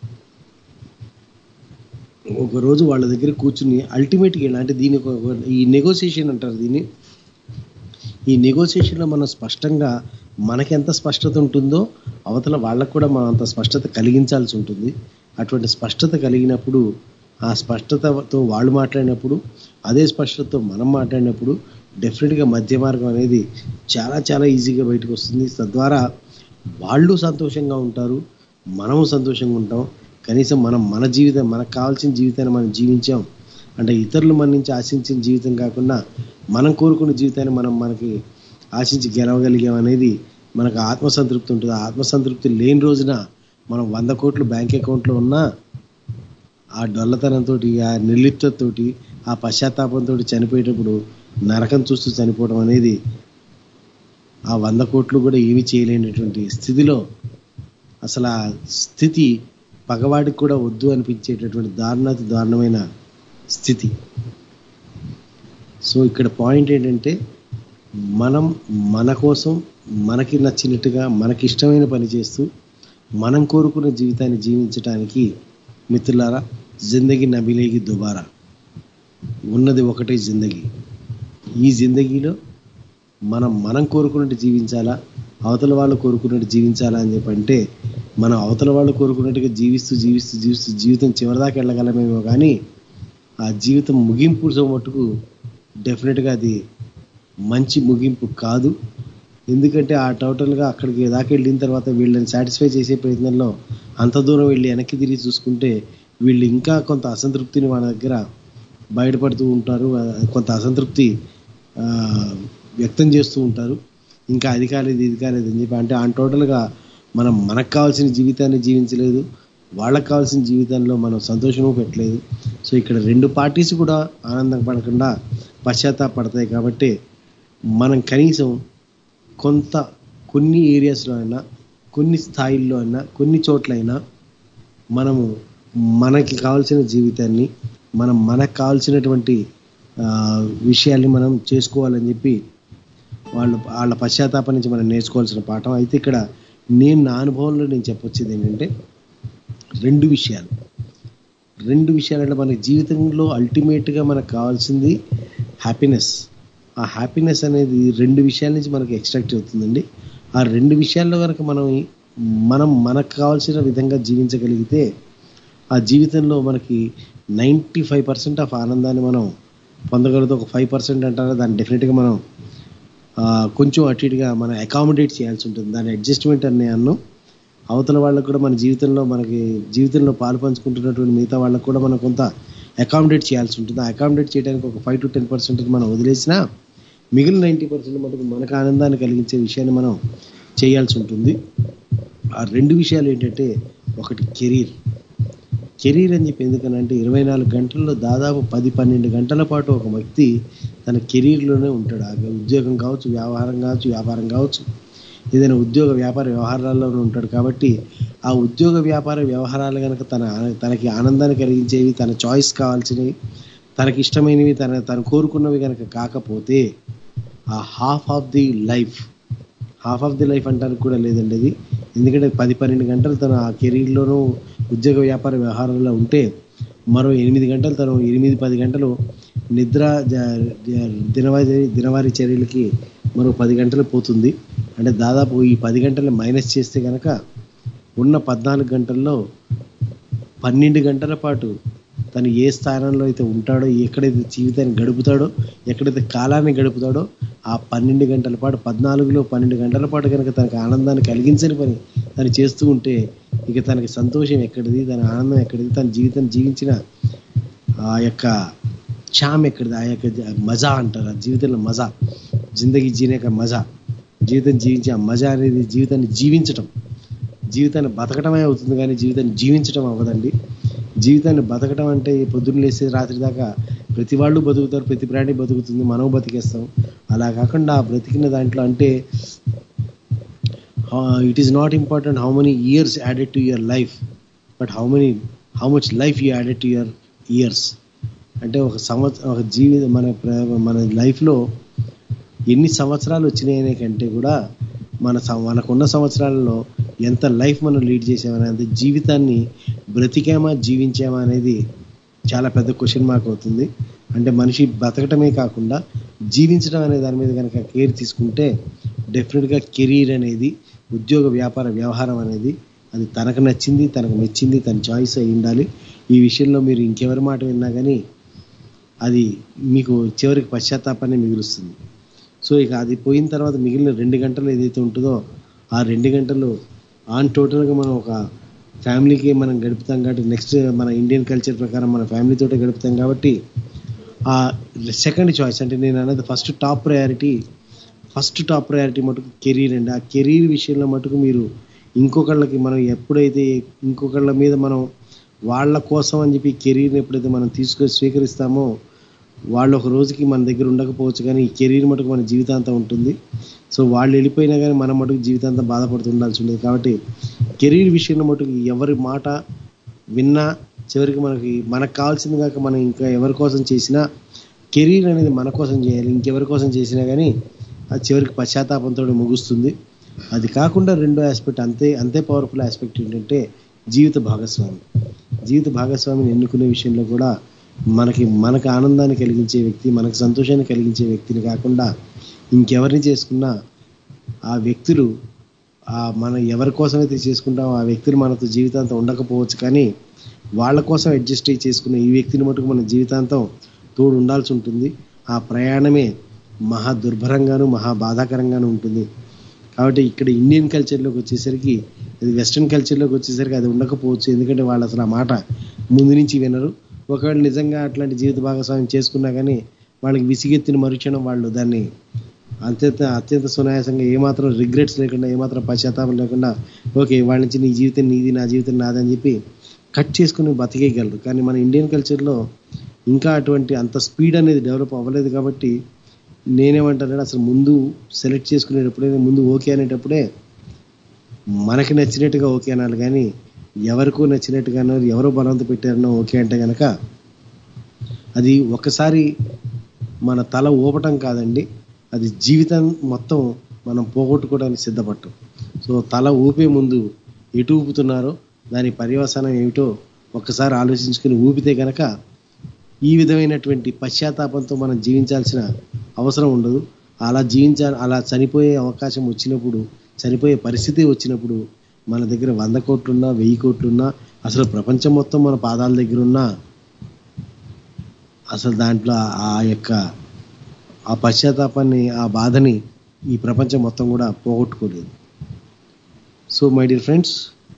ఒక రోజు వాళ్ళ దగ్గర కూర్చుని అల్టిమేట్గా ఎలా అంటే దీని ఒక- ఒక- ఈ నెగోసియేషన్ అంటారు దీన్ని ఈ నెగోసియేషన్లో మనం స్పష్టంగా మనకి ఎంత స్పష్టత ఉంటుందో అవతల వాళ్ళకు కూడా మనం అంత స్పష్టత కలిగించాల్సి ఉంటుంది అటువంటి స్పష్టత కలిగినప్పుడు ఆ స్పష్టతతో వాళ్ళు మాట్లాడినప్పుడు అదే స్పష్టతతో మనం మాట్లాడినప్పుడు డెఫినెట్గా మధ్య మార్గం అనేది చాలా చాలా ఈజీగా బయటకు వస్తుంది తద్వారా వాళ్ళు సంతోషంగా ఉంటారు మనము సంతోషంగా ఉంటాం కనీసం మనం మన జీవితం మనకు కావాల్సిన జీవితాన్ని మనం జీవించాం అంటే ఇతరులు మన నుంచి ఆశించిన జీవితం కాకుండా మనం కోరుకున్న జీవితాన్ని మనం మనకి ఆశించి గెలవగలిగాం అనేది మనకు ఆత్మసంతృప్తి ఉంటుంది ఆ ఆత్మసంతృప్తి లేని రోజున మనం వంద కోట్లు బ్యాంక్ అకౌంట్లో ఉన్నా ఆ డొల్లతనంతో ఆ నిర్లిప్తతో ఆ పశ్చాత్తాపంతో చనిపోయేటప్పుడు నరకం చూస్తూ చనిపోవడం అనేది ఆ వంద కోట్లు కూడా ఏమీ చేయలేనటువంటి స్థితిలో అసలు ఆ స్థితి పగవాడికి కూడా వద్దు అనిపించేటటువంటి దారుణాతి దారుణమైన స్థితి సో ఇక్కడ పాయింట్ ఏంటంటే మనం మన కోసం మనకి నచ్చినట్టుగా మనకి ఇష్టమైన పని చేస్తూ మనం కోరుకున్న జీవితాన్ని జీవించడానికి మిత్రులారా జిందగీ నబిలేగి దుబారా ఉన్నది ఒకటే జిందగీ ఈ జిందగీలో మనం మనం కోరుకున్నట్టు జీవించాలా అవతల వాళ్ళు కోరుకున్నట్టు జీవించాలా అని చెప్పి అంటే మనం అవతల వాళ్ళు కోరుకున్నట్టుగా జీవిస్తూ జీవిస్తూ జీవిస్తూ జీవితం చివరిదాకా వెళ్ళగలమేమో కానీ ఆ జీవితం ముగింపు మట్టుకు డెఫినెట్గా అది మంచి ముగింపు కాదు ఎందుకంటే ఆ టోటల్గా అక్కడికి దాకా వెళ్ళిన తర్వాత వీళ్ళని సాటిస్ఫై చేసే ప్రయత్నంలో అంత దూరం వెళ్ళి వెనక్కి తిరిగి చూసుకుంటే వీళ్ళు ఇంకా కొంత అసంతృప్తిని మన దగ్గర బయటపడుతూ ఉంటారు ఆ, కొంత అసంతృప్తి ఆ, వ్యక్తం చేస్తూ ఉంటారు ఇంకా అది కాలేదు ఇది కాలేదు అని చెప్పి అంటే ఆ టోటల్గా మనం మనకు కావాల్సిన జీవితాన్ని జీవించలేదు వాళ్ళకి కావాల్సిన జీవితంలో మనం సంతోషము పెట్టలేదు సో ఇక్కడ రెండు పార్టీస్ కూడా ఆనందం పడకుండా పశ్చాత్తాపడతాయి కాబట్టి మనం కనీసం కొంత కొన్ని ఏరియాస్లో అయినా కొన్ని స్థాయిల్లో అయినా కొన్ని చోట్లైనా మనము మనకి కావాల్సిన జీవితాన్ని మనం మనకు కావాల్సినటువంటి ఆ, విషయాల్ని మనం చేసుకోవాలని చెప్పి వాళ్ళు వాళ్ళ పశ్చాత్తాపం నుంచి మనం నేర్చుకోవాల్సిన పాఠం అయితే ఇక్కడ నేను నా అనుభవంలో నేను చెప్పొచ్చేది ఏంటంటే రెండు విషయాలు రెండు విషయాలు అంటే మన జీవితంలో అల్టిమేట్గా మనకు కావాల్సింది హ్యాపీనెస్ ఆ హ్యాపీనెస్ అనేది రెండు విషయాల నుంచి మనకి ఎక్స్ట్రాక్ట్ అవుతుందండి ఆ రెండు విషయాల్లో కనుక మనం మనం మనకు కావాల్సిన విధంగా జీవించగలిగితే ఆ జీవితంలో మనకి నైంటీ ఫైవ్ పర్సెంట్ ఆఫ్ ఆనందాన్ని మనం పొందగలుగుతాం ఒక ఫైవ్ పర్సెంట్ అంటారా దాన్ని డెఫినెట్గా మనం ఆ, కొంచెం అటు ఇటుగా మనం అకామిడేట్ చేయాల్సి ఉంటుంది దాని అడ్జస్ట్మెంట్ అనే అన్నం అవతల వాళ్ళకు కూడా మన జీవితంలో మనకి జీవితంలో పాలు పంచుకుంటున్నటువంటి మిగతా వాళ్ళకు కూడా మనం కొంత అకామిడేట్ చేయాల్సి ఉంటుంది ఆ అకామిడేట్ చేయడానికి ఒక ఫైవ్ టు టెన్ పర్సెంట్ మనం వదిలేసినా మిగిలిన నైంటీ పర్సెంట్ మటుకు మనకు ఆనందాన్ని కలిగించే విషయాన్ని మనం చేయాల్సి ఉంటుంది ఆ రెండు విషయాలు ఏంటంటే ఒకటి కెరీర్ కెరీర్ అని చెప్పి ఎందుకనంటే ఇరవై నాలుగు గంటల్లో దాదాపు పది పన్నెండు గంటల పాటు ఒక వ్యక్తి తన కెరీర్లోనే ఉంటాడు ఆ ఉద్యోగం కావచ్చు వ్యవహారం కావచ్చు వ్యాపారం కావచ్చు ఏదైనా ఉద్యోగ వ్యాపార వ్యవహారాల్లోనే ఉంటాడు కాబట్టి ఆ ఉద్యోగ వ్యాపార వ్యవహారాలు కనుక తన తనకి ఆనందాన్ని కలిగించేవి తన చాయిస్ కావాల్సినవి తనకి ఇష్టమైనవి తన తను కోరుకున్నవి కనుక కాకపోతే ఆ half of the life half of the life అంటానికి కూడా లేదండి అది ఎందుకంటే పది పన్నెండు గంటలు తను ఆ కెరీర్లోనూ ఉద్యోగ వ్యాపార వ్యవహారంలో ఉంటే మరో ఎనిమిది గంటలు తను ఎనిమిది పది గంటలు నిద్ర జ- జ- దినవారీ దినవారీ చర్యలకి మరో పది గంటలు పోతుంది అంటే దాదాపు ఈ పది గంటలు మైనస్ చేస్తే కనుక ఉన్న పద్నాలుగు గంటల్లో పన్నెండు గంటల పాటు తను ఏ స్థానంలో అయితే ఉంటాడో ఎక్కడైతే జీవితాన్ని గడుపుతాడో ఎక్కడైతే కాలాన్ని గడుపుతాడో ఆ పన్నెండు గంటల పాటు పద్నాలుగులో పన్నెండు గంటల పాటు కనుక తనకు ఆనందాన్ని కలిగించని పని తను చేస్తూ ఉంటే ఇక తనకి సంతోషం ఎక్కడిది తన ఆనందం ఎక్కడిది తన జీవితం జీవించిన ఆ యొక్క చామ్ ఎక్కడిది ఆ యొక్క జ- మజా అంటారు ఆ జీవితంలో మజా జిందగీ జీనే యొక్క మజా జీవితం జీవించే ఆ మజా అనేది జీవితాన్ని జీవించటం జీవితాన్ని బతకటమే అవుతుంది కానీ జీవితాన్ని జీవించటం అవ్వదండి జీవితాన్ని బతకటం అంటే పొద్దున్న లేస్తే రాత్రి దాకా ప్రతి వాళ్ళు బతుకుతారు ప్రతి ప్రాణి బతుకుతుంది మనం బతికేస్తాం అలా కాకుండా ఆ బ్రతికిన దాంట్లో అంటే it is not important how many years added to your life but how many how much life you added to your years అంటే ఒక సంవత్సరం ఒక జీవి మన ప్ర- మన లైఫ్లో ఎన్ని సంవత్సరాలు వచ్చినాయి అనే కంటే కూడా మన సం- మనకున్న సంవత్సరాలలో ఎంత లైఫ్ మనం లీడ్ చేసామని అంత జీవితాన్ని బ్రతికామా జీవించామా అనేది చాలా పెద్ద క్వశ్చన్ మార్క్ అవుతుంది అంటే మనిషి బతకటమే కాకుండా జీవించడం అనే దాని మీద కనుక కేర్ తీసుకుంటే డెఫినెట్గా కెరీర్ అనేది ఉద్యోగ వ్యాపార వ్యవహారం అనేది అది తనకు నచ్చింది తనకు మెచ్చింది తన చాయిస్ అయి ఉండాలి ఈ విషయంలో మీరు ఇంకెవరి మాట విన్నా కానీ అది మీకు చివరికి పశ్చాత్తాపాన్ని మిగులుస్తుంది సో ఇక అది పోయిన తర్వాత మిగిలిన రెండు గంటలు ఏదైతే ఉంటుందో ఆ రెండు గంటలు ఆన్ టోటల్గా మనం ఒక ఫ్యామిలీకి మనం గడుపుతాం కాబట్టి నెక్స్ట్ మన ఇండియన్ కల్చర్ ప్రకారం మన ఫ్యామిలీతోటే గడుపుతాం కాబట్టి ఆ సెకండ్ చాయిస్ అంటే నేను అన్నది first top priority first top priority మటుకు కెరీర్ అండి ఆ కెరీర్ విషయంలో మటుకు మీరు ఇంకొకళ్ళకి మనం ఎప్పుడైతే ఇంకొకళ్ళ మీద మనం వాళ్ళ కోసం అని చెప్పి కెరీర్ని ఎప్పుడైతే మనం తీసుకొని స్వీకరిస్తామో వాళ్ళు ఒక రోజుకి మన దగ్గర ఉండకపోవచ్చు కానీ ఈ కెరీర్ మటుకు మన జీవితాంతం ఉంటుంది సో వాళ్ళు వెళ్ళిపోయినా కానీ మనం మటుకు జీవితాంతం బాధపడుతూ ఉండాల్సి ఉంటుంది కాబట్టి కెరీర్ విషయంలో మటుకు ఎవరి మాట విన్నా చివరికి మనకి మనకు కావాల్సింది కాక మనం ఇంకా ఎవరి కోసం చేసినా కెరీర్ అనేది మన కోసం చేయాలి ఇంకెవరి కోసం చేసినా కానీ అది చివరికి పశ్చాత్తాపంతో ముగుస్తుంది అది కాకుండా రెండో ఆస్పెక్ట్ అంతే అంతే పవర్ఫుల్ ఆస్పెక్ట్ ఏంటంటే జీవిత భాగస్వామి జీవిత భాగస్వామిని ఎన్నుకునే విషయంలో కూడా మనకి మనకు ఆనందాన్ని కలిగించే వ్యక్తి మనకు సంతోషాన్ని కలిగించే వ్యక్తిని కాకుండా ఇంకెవరిని చేసుకున్నా ఆ వ్యక్తులు ఆ మనం ఎవరి కోసమైతే చేసుకుంటామో ఆ వ్యక్తులు మనతో జీవితాంతం ఉండకపోవచ్చు కానీ వాళ్ళ కోసం అడ్జస్ట్ అయ్యి చేసుకున్న ఈ వ్యక్తిని మటుకు మన జీవితాంతం తోడు ఉండాల్సి ఉంటుంది ఆ ప్రయాణమే మహా దుర్భరంగాను మహా బాధాకరంగాను ఉంటుంది కాబట్టి ఇక్కడ ఇండియన్ కల్చర్లోకి వచ్చేసరికి అది వెస్ట్రన్ కల్చర్లోకి వచ్చేసరికి అది ఉండకపోవచ్చు ఎందుకంటే వాళ్ళు అసలు ఆ మాట ముందు నుంచి వినరు ఒకవేళ నిజంగా అట్లాంటి జీవిత భాగస్వామ్యం చేసుకున్నా కానీ వాళ్ళకి విసిగెత్తిన మరుక్షణం వాళ్ళు దాన్ని అత్యంత అత్యంత సునాయాసంగా ఏమాత్రం రిగ్రెట్స్ లేకుండా ఏమాత్రం పశ్చాత్తాపం లేకుండా ఓకే వాళ్ళ నుంచి నీ జీవితం నీది నా జీవితం నాదని చెప్పి కట్ చేసుకుని బతికేయగలరు కానీ మన ఇండియన్ కల్చర్లో ఇంకా అటువంటి అంత స్పీడ్ అనేది డెవలప్ అవ్వలేదు కాబట్టి నేనేమంటానంటే అసలు ముందు సెలెక్ట్ చేసుకునేటప్పుడే ముందు ఓకే అనేటప్పుడే మనకి నచ్చినట్టుగా ఓకే అనాలి కానీ ఎవరికో నచ్చినట్టుగానో ఎవరో బలవంత పెట్టారనో ఓకే అంటే కనుక అది ఒకసారి మన తల ఊపటం కాదండి అది జీవితం మొత్తం మనం పోగొట్టుకోవడానికి సిద్ధపడటం సో తల ఊపే ముందు ఎటు ఊపుతున్నారో దాని పర్యవసానం ఏమిటో ఒక్కసారి ఆలోచించుకుని ఊపితే కనుక ఈ విధమైనటువంటి పశ్చాత్తాపంతో మనం జీవించాల్సిన అవసరం ఉండదు అలా జీవించాలి అలా చనిపోయే అవకాశం వచ్చినప్పుడు చనిపోయే పరిస్థితి వచ్చినప్పుడు మన దగ్గర వంద కోట్లున్నా వెయ్యి కోట్లున్నా అసలు ప్రపంచం మొత్తం మన పాదాల దగ్గర ఉన్నా అసలు దాంట్లో ఆ యొక్క ఆ పశ్చాత్తాపాన్ని ఆ బాధని ఈ ప్రపంచం మొత్తం కూడా పోగొట్టుకోలేదు సో మై డియర్ ఫ్రెండ్స్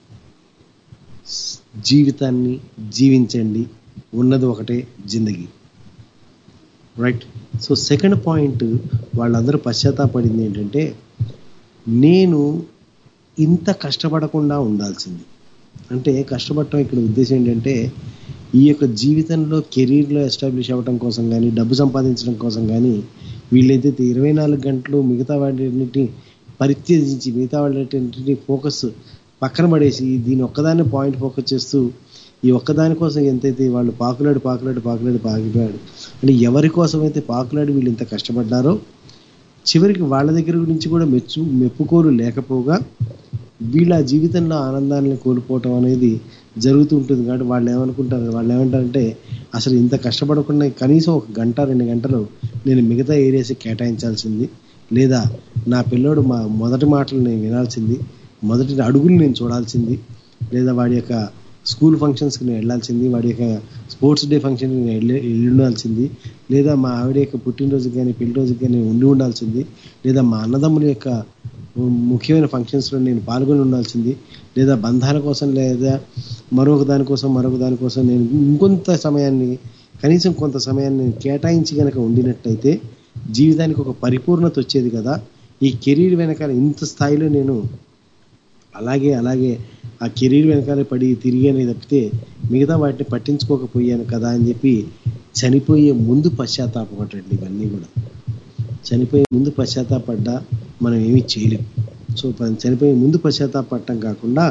జీవితాన్ని జీవించండి ఉన్నది ఒకటే జిందగీ రైట్ సో సెకండ్ పాయింట్ వాళ్ళందరూ పశ్చాత్తాపడింది ఏంటంటే నేను ఇంత కష్టపడకుండా ఉండాల్సింది అంటే కష్టపడటం ఇక్కడ ఉద్దేశం ఏంటంటే ఈ యొక్క జీవితంలో కెరీర్లో ఎస్టాబ్లిష్ అవ్వడం కోసం కానీ డబ్బు సంపాదించడం కోసం కానీ వీళ్ళైతే ఇరవై నాలుగు గంటలు మిగతా వాటిని పరిత్యజించి మిగతా వాటిని ఫోకస్ పక్కన పడేసి దీని ఒక్కదాన్ని పాయింట్ ఫోకస్ చేస్తూ ఈ ఒక్కదాని కోసం ఎంతైతే వాళ్ళు పాకులాడి పాకులాడి పాకులాడి పాకిపోయాడు అంటే ఎవరి కోసం అయితే పాకులాడి వీళ్ళు ఇంత కష్టపడ్డారో చివరికి వాళ్ళ దగ్గర నుంచి కూడా మెచ్చు మెప్పుకోలు లేకపోగా వీళ్ళ జీవితంలో ఆనందాన్ని కోల్పోవటం అనేది జరుగుతూ ఉంటుంది కాబట్టి వాళ్ళు ఏమనుకుంటారు వాళ్ళు ఏమంటారంటే అసలు ఇంత కష్టపడకుండా కనీసం ఒక గంట రెండు గంటలు నేను మిగతా ఏరియాస్కి కేటాయించాల్సింది లేదా నా పిల్లోడు మా మొదటి మాటలు నేను వినాల్సింది మొదటి అడుగులు నేను చూడాల్సింది లేదా వాడి యొక్క స్కూల్ ఫంక్షన్స్కి నేను వెళ్ళాల్సింది వాడి యొక్క స్పోర్ట్స్ డే ఫంక్షన్కి నేను వెళ్ళి వెళ్ళి ఉండాల్సింది లేదా మా ఆవిడ యొక్క పుట్టినరోజుకి కానీ పెళ్లి రోజుకి కానీ నేను ఉండి ఉండాల్సింది లేదా మా అన్నదమ్ముల యొక్క ముఖ్యమైన ఫంక్షన్స్లో నేను పాల్గొని ఉండాల్సింది లేదా బంధాల కోసం లేదా మరొక దానికోసం మరొక దానికోసం నేను ఇంకొంత సమయాన్ని కనీసం కొంత సమయాన్ని నేను కేటాయించి కనుక ఉండినట్టయితే జీవితానికి ఒక పరిపూర్ణత వచ్చేది కదా ఈ కెరీర్ వెనకాల ఇంత స్థాయిలో నేను అలాగే అలాగే ఆ కెరీర్ వెనకాల పడి తిరిగానే తప్పితే మిగతా వాటిని పట్టించుకోకపోయాను కదా అని చెప్పి చనిపోయే ముందు పశ్చాత్తాపపడండి ఇవన్నీ కూడా చనిపోయే ముందు పశ్చాత్తాపడ్డా మనం ఏమీ చేయలేం సో ప- చనిపోయే ముందు పశ్చాత్తాపడటం కాకుండా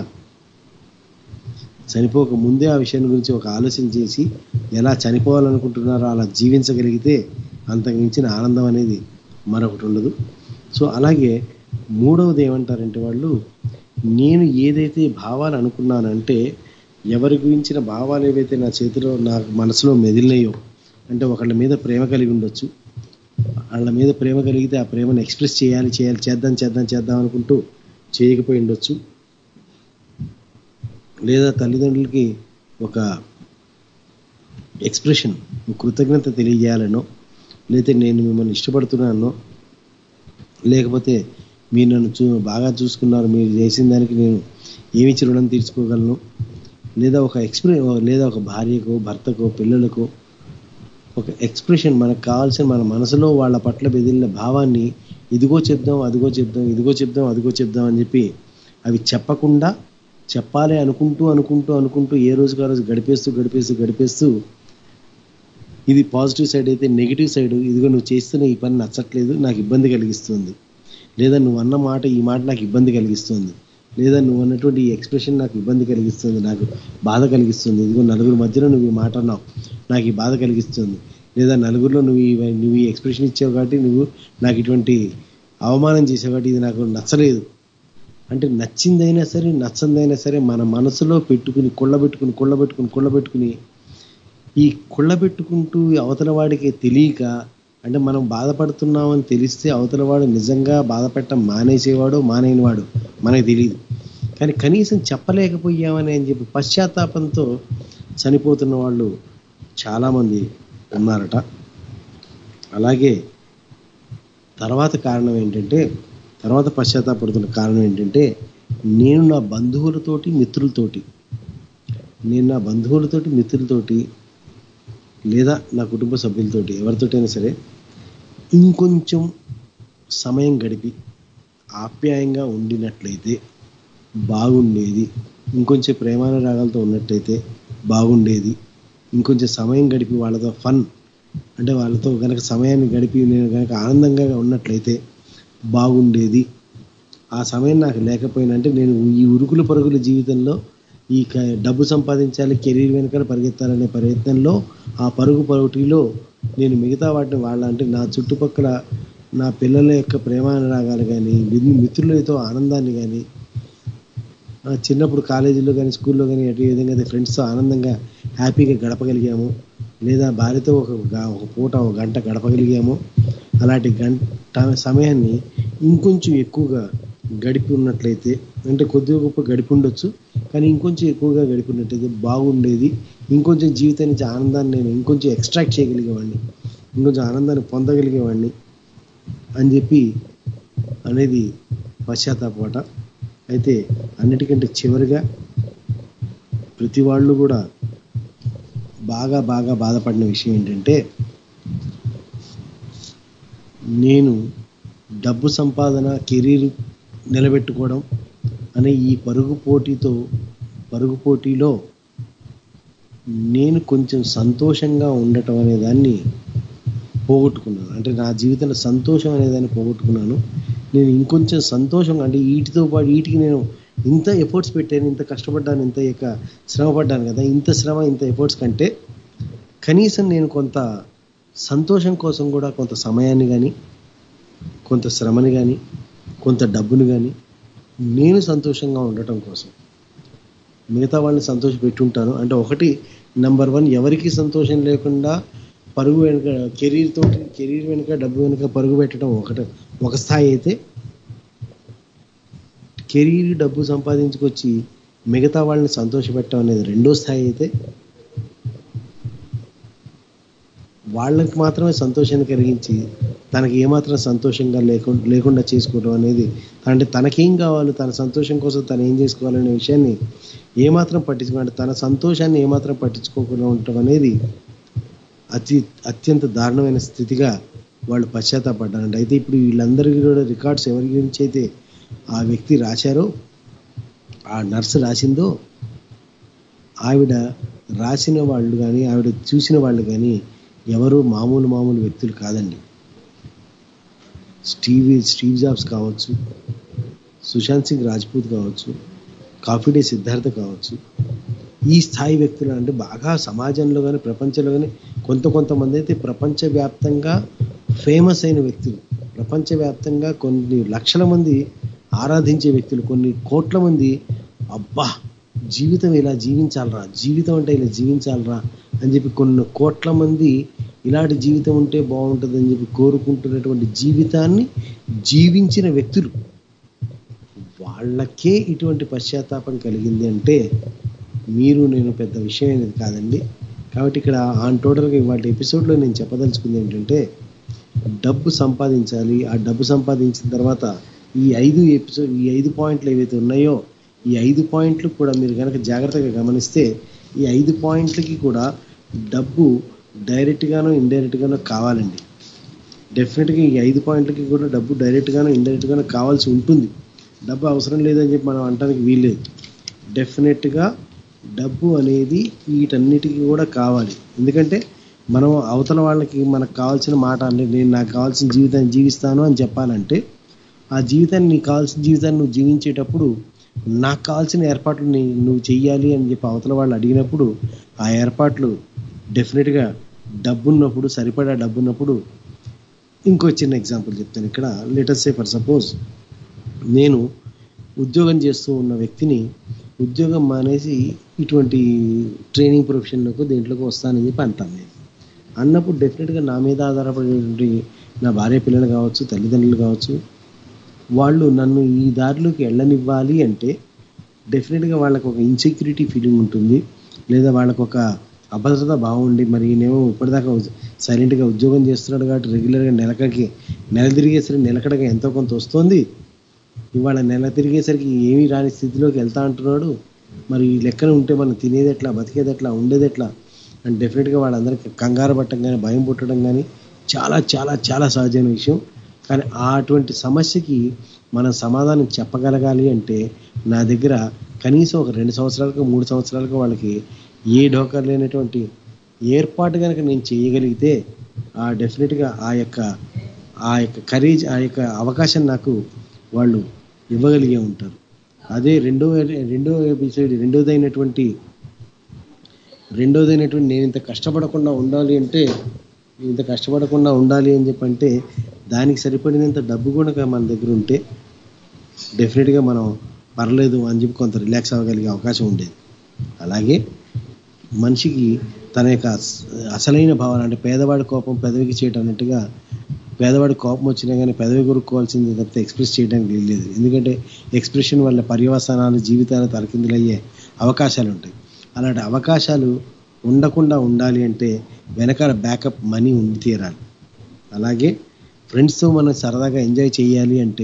చనిపోక ముందే ఆ విషయం గురించి ఒక ఆలోచన చేసి ఎలా చనిపోవాలనుకుంటున్నారో అలా జీవించగలిగితే అంతకు మించిన ఆనందం అనేది మరొకటి ఉండదు సో అలాగే మూడవది ఏమంటారంటే వాళ్ళు నేను ఏదైతే భావాలు అనుకున్నానంటే ఎవరి గురించిన భావాలు ఏవైతే నా చేతిలో నా మనసులో మెదిలినాయో అంటే ఒకళ్ళ మీద ప్రేమ కలిగి ఉండొచ్చు వాళ్ళ మీద ప్రేమ కలిగితే ఆ ప్రేమను ఎక్స్ప్రెస్ చేయాలి చేయాలి చేద్దాం చేద్దాం చేద్దాం అనుకుంటూ చేయకపోయి ఉండొచ్చు లేదా తల్లిదండ్రులకి ఒక ఎక్స్ప్రెషన్ కృతజ్ఞత తెలియజేయాలనో లేకపోతే నేను మిమ్మల్ని ఇష్టపడుతున్నానో లేకపోతే మీరు నన్ను చూ బాగా చూసుకున్నారు మీరు చేసిన దానికి నేను ఏమిచ్చి రుణం తీర్చుకోగలను లేదా ఒక ఎక్స్ప్రె లేదా ఒక భార్యకో భర్తకో పిల్లలకో ఒక ఎక్స్ప్రెషన్ మనకు కావాల్సిన మన మనసులో వాళ్ళ పట్ల బెదిలిన భావాన్ని ఇదిగో చెప్దాం అదిగో చెప్దాం ఇదిగో చెప్దాం అదిగో చెప్దాం అని చెప్పి అవి చెప్పకుండా చెప్పాలి అనుకుంటూ అనుకుంటూ అనుకుంటూ ఏ రోజుకు ఆ రోజు గడిపేస్తూ గడిపేస్తూ గడిపేస్తూ ఇది పాజిటివ్ సైడ్ అయితే నెగిటివ్ సైడ్ ఇదిగో నువ్వు చేస్తున్న ఈ పని నచ్చట్లేదు నాకు ఇబ్బంది కలిగిస్తుంది లేదా నువ్వు అన్న మాట ఈ మాట నాకు ఇబ్బంది కలిగిస్తుంది లేదా నువ్వు అన్నటువంటి ఈ ఎక్స్ప్రెషన్ నాకు ఇబ్బంది కలిగిస్తుంది నాకు బాధ కలిగిస్తుంది ఇదిగో నలుగురు మధ్యలో నువ్వు ఈ మాట అన్నావు నాకు ఈ బాధ కలిగిస్తుంది లేదా నలుగురిలో నువ్వు ఈ నువ్వు ఈ ఎక్స్ప్రెషన్ ఇచ్చావు కాబట్టి నువ్వు నాకు ఇటువంటి అవమానం చేసావు కాబట్టి ఇది నాకు నచ్చలేదు అంటే నచ్చిందైనా సరే నచ్చందైనా సరే మన మనసులో పెట్టుకుని కుళ్ళబెట్టుకుని కుళ్ళబెట్టుకుని కుళ్ళబెట్టుకుని ఈ కుళ్ళబెట్టుకుంటూ ఈ అవతల వాడికి తెలియక అంటే మనం బాధపడుతున్నామని తెలిస్తే అవతల వాడు నిజంగా బాధపెట్టడం మానేసేవాడు మానేనివాడు మనకు తెలియదు కానీ కనీసం చెప్పలేకపోయామని అని చెప్పి పశ్చాత్తాపంతో చనిపోతున్న వాళ్ళు చాలామంది ఉన్నారట అలాగే తర్వాత కారణం ఏంటంటే తర్వాత పశ్చాత్తాపడుతున్న కారణం ఏంటంటే నేను నా బంధువులతోటి మిత్రులతోటి నేను నా బంధువులతోటి మిత్రులతోటి లేదా నా కుటుంబ సభ్యులతోటి ఎవరితోటైనా సరే ఇంకొంచెం సమయం గడిపి ఆప్యాయంగా ఉండినట్లయితే బాగుండేది ఇంకొంచెం ప్రేమానురాగాలతో ఉన్నట్టయితే బాగుండేది ఇంకొంచెం సమయం గడిపి వాళ్ళతో ఫన్ అంటే వాళ్ళతో కనుక సమయాన్ని గడిపి నేను కనుక ఆనందంగా ఉన్నట్లయితే బాగుండేది ఆ సమయం నాకు లేకపోయినా అంటే నేను ఈ ఉరుకుల పరుగుల జీవితంలో ఈ క- డబ్బు సంపాదించాలి కెరీర్ వెనకాల పరిగెత్తాలనే ప్రయత్నంలో ఆ పరుగు పరుగుటిలో నేను మిగతా వాటిని వాళ్ళ అంటే నా చుట్టుపక్కల నా పిల్లల యొక్క ప్రేమానురాగాలు కానీ మిత్రులతో ఆనందాన్ని కానీ ఆ, చిన్నప్పుడు కాలేజీలో కానీ స్కూల్లో కానీ ఎటు ఏ విధంగా అయితే ఫ్రెండ్స్తో ఆనందంగా హ్యాపీగా గడపగలిగాము లేదా భార్యతో ఒక గ- ఒక పూట ఒక గంట గడపగలిగాము అలాంటి గంట సమయాన్ని ఇంకొంచెం ఎక్కువగా గడిపి ఉన్నట్లయితే అంటే కొద్దిగా గొప్ప గడిపి ఉండొచ్చు కానీ ఇంకొంచెం ఎక్కువగా గడిపి ఉన్నట్లయితే బాగుండేది ఇంకొంచెం జీవితం నుంచి ఆనందాన్ని నేను ఇంకొంచెం ఎక్స్ట్రాక్ట్ చేయగలిగేవాడిని ఇంకొంచెం ఆనందాన్ని పొందగలిగేవాడిని అని చెప్పి అనేది పశ్చాత్తాపట అయితే అన్నిటికంటే చివరిగా ప్రతి వాళ్ళు కూడా బాగా బాగా బాధపడిన విషయం ఏంటంటే నేను డబ్బు సంపాదన కెరీర్ నిలబెట్టుకోవడం అనే ఈ పరుగు పోటీతో పరుగు పోటీలో నేను కొంచెం సంతోషంగా ఉండటం అనే దాన్ని పోగొట్టుకున్నాను అంటే నా జీవితంలో సంతోషం అనేదాన్ని పోగొట్టుకున్నాను నేను ఇంకొంచెం సంతోషంగా అంటే వీటితో పాటు వీటికి నేను ఇంత ఎఫర్ట్స్ పెట్టాను ఇంత కష్టపడ్డాను ఇంత యొక్క శ్రమ పడ్డాను కదా ఇంత శ్రమ ఇంత ఎఫర్ట్స్ కంటే కనీసం నేను కొంత సంతోషం కోసం కూడా కొంత సమయాన్ని కానీ కొంత శ్రమని కానీ కొంత డబ్బుని కానీ నేను సంతోషంగా ఉండటం కోసం మిగతా వాళ్ళని సంతోష పెట్టుంటాను అంటే ఒకటి నెంబర్ వన్ ఎవరికి సంతోషం లేకుండా పరుగు వెనుక కెరీర్ తోటి కెరీర్ వెనుక డబ్బు వెనుక పరుగు పెట్టడం ఒకటి ఒక స్థాయి అయితే కెరీర్ డబ్బు సంపాదించుకొచ్చి మిగతా వాళ్ళని సంతోషపెట్టడం అనేది రెండో స్థాయి అయితే వాళ్ళకి మాత్రమే సంతోషాన్ని కలిగించి తనకి ఏమాత్రం సంతోషంగా లేకుండా లేకుండా చేసుకోవడం అనేది అంటే తనకేం కావాలి తన సంతోషం కోసం తను ఏం చేసుకోవాలనే విషయాన్ని ఏమాత్రం పట్టించుకోవాలి తన సంతోషాన్ని ఏమాత్రం పట్టించుకోకుండా ఉండటం అనేది అతి అత్యంత దారుణమైన స్థితిగా వాళ్ళు పశ్చాత్తాపడ్డారంట అయితే ఇప్పుడు వీళ్ళందరికీ కూడా రికార్డ్స్ ఎవరి గురించి అయితే ఆ వ్యక్తి రాశారో ఆ నర్సు రాసిందో ఆవిడ రాసిన వాళ్ళు కానీ ఆవిడ చూసిన వాళ్ళు కానీ ఎవరు మామూలు మామూలు వ్యక్తులు కాదండి స్టీవ్ స్టీవ్ జాబ్స్ కావచ్చు సుశాంత్ సింగ్ రాజ్పూత్ కావచ్చు కాఫీ డే సిద్ధార్థ కావచ్చు ఈ స్థాయి వ్యక్తులు అంటే బాగా సమాజంలో కానీ ప్రపంచంలో కానీ కొంత కొంతమంది అయితే ప్రపంచవ్యాప్తంగా ఫేమస్ అయిన వ్యక్తులు ప్రపంచవ్యాప్తంగా కొన్ని లక్షల మంది ఆరాధించే వ్యక్తులు కొన్ని కోట్ల మంది అబ్బా జీవితం ఇలా జీవించాలరా జీవితం అంటే ఇలా జీవించాలరా అని చెప్పి కొన్ని కోట్ల మంది ఇలాంటి జీవితం ఉంటే బాగుంటుంది అని చెప్పి కోరుకుంటున్నటువంటి జీవితాన్ని జీవించిన వ్యక్తులు వాళ్ళకే ఇటువంటి పశ్చాత్తాపం కలిగింది అంటే మీరు నేను పెద్ద విషయం అనేది కాదండి కాబట్టి ఇక్కడ ఆన్ టోటల్గా ఇవాళ ఎపిసోడ్లో నేను చెప్పదలుచుకుంది ఏంటంటే డబ్బు సంపాదించాలి ఆ డబ్బు సంపాదించిన తర్వాత ఈ ఐదు ఎపిసోడ్ ఈ ఐదు పాయింట్లు ఏవైతే ఉన్నాయో ఈ ఐదు పాయింట్లు కూడా మీరు కనుక జాగ్రత్తగా గమనిస్తే ఈ ఐదు పాయింట్లకి కూడా డబ్బు డైరెక్ట్గానో ఇండైరెక్ట్గానో కావాలండి డెఫినెట్గా ఈ ఐదు పాయింట్లకి కూడా డబ్బు డైరెక్ట్గానో ఇండైరెక్ట్గానో కావాల్సి ఉంటుంది డబ్బు అవసరం లేదని చెప్పి మనం అనడానికి వీల్లేదు డెఫినెట్గా డబ్బు అనేది వీటన్నిటికీ కూడా కావాలి ఎందుకంటే మనం అవతల వాళ్ళకి మనకు కావాల్సిన మాట అంటే నేను నాకు కావాల్సిన జీవితాన్ని జీవిస్తాను అని చెప్పాలంటే ఆ జీవితాన్ని నీకు కావాల్సిన జీవితాన్ని నువ్వు జీవించేటప్పుడు నాకు కావాల్సిన ఏర్పాట్లు నీ నువ్వు చెయ్యాలి అని చెప్పి అవతల వాళ్ళు అడిగినప్పుడు ఆ ఏర్పాట్లు డెఫినెట్గా డబ్బు ఉన్నప్పుడు సరిపడా డబ్బు ఉన్నప్పుడు ఇంకో చిన్న ఎగ్జాంపుల్ చెప్తాను ఇక్కడ లెటర్స్ సే ఫర్ సపోజ్ నేను ఉద్యోగం చేస్తూ ఉన్న వ్యక్తిని ఉద్యోగం మానేసి ఇటువంటి ట్రైనింగ్ ప్రొఫెషన్లోకి దేంట్లోకి వస్తానని చెప్పి అంటాను నేను అన్నప్పుడు డెఫినెట్గా నా మీద ఆధారపడేటువంటి నా భార్య పిల్లలు కావచ్చు తల్లిదండ్రులు కావచ్చు వాళ్ళు నన్ను ఈ దారిలోకి వెళ్ళనివ్వాలి అంటే డెఫినెట్గా వాళ్ళకు ఒక ఇన్సెక్యూరిటీ ఫీలింగ్ ఉంటుంది లేదా వాళ్ళకు ఒక అభద్రత బాగుండి మరి ఈయనేమో ఇప్పటిదాకా సైలెంట్గా ఉద్యోగం చేస్తున్నాడు కాబట్టి రెగ్యులర్గా నెలకకి నెల తిరిగేసరికి నెలకడగా ఎంతో కొంత వస్తుంది ఇవాళ నెల తిరిగేసరికి ఏమీ రాని స్థితిలోకి వెళ్తా అంటున్నాడు మరి ఈ లెక్కన ఉంటే మనం తినేది ఎట్లా బతికేది ఎట్లా ఉండేది ఎట్లా అండ్ డెఫినెట్గా వాళ్ళందరికీ కంగారు పట్టడం కానీ భయం పుట్టడం కానీ చాలా చాలా చాలా సహజమైన విషయం కానీ ఆ అటువంటి సమస్యకి మనం సమాధానం చెప్పగలగాలి అంటే నా దగ్గర కనీసం ఒక రెండు సంవత్సరాలకు మూడు సంవత్సరాలకు వాళ్ళకి ఏ డోకా లేనటువంటి ఏర్పాటు కనుక నేను చేయగలిగితే ఆ డెఫినెట్గా ఆ యొక్క ఆ యొక్క కరేజ్ ఆ యొక్క అవకాశం నాకు వాళ్ళు ఇవ్వగలిగే ఉంటారు అదే రెండో రెండో ఎపిసోడ్ రెండోదైనటువంటి రెండోదైనటువంటి నేను ఇంత కష్టపడకుండా ఉండాలి అంటే నేను ఇంత కష్టపడకుండా ఉండాలి అని చెప్పంటే దానికి సరిపడినంత డబ్బు కూడా మన దగ్గర ఉంటే డెఫినెట్గా మనం పర్లేదు అని చెప్పి కొంత రిలాక్స్ అవ్వగలిగే అవకాశం ఉండేది అలాగే మనిషికి తన యొక్క అస- అసలైన భావన అంటే పేదవాడి కోపం పెదవికి చేయటం అన్నట్టుగా పేదవాడి కోపం వచ్చినా కానీ పెదవి కొరుక్కోవాల్సింది తప్పితే ఎక్స్ప్రెస్ చేయడానికి వీల్లేదు ఎందుకంటే ఎక్స్ప్రెషన్ వల్ల పర్యవసానాలు జీవితాలు తలకిందులయ్యే అవకాశాలు ఉంటాయి అలాంటి అవకాశాలు ఉండకుండా ఉండాలి అంటే వెనకాల బ్యాకప్ మనీ ఉండి తీరాలి అలాగే ఫ్రెండ్స్తో మనం సరదాగా ఎంజాయ్ చేయాలి అంటే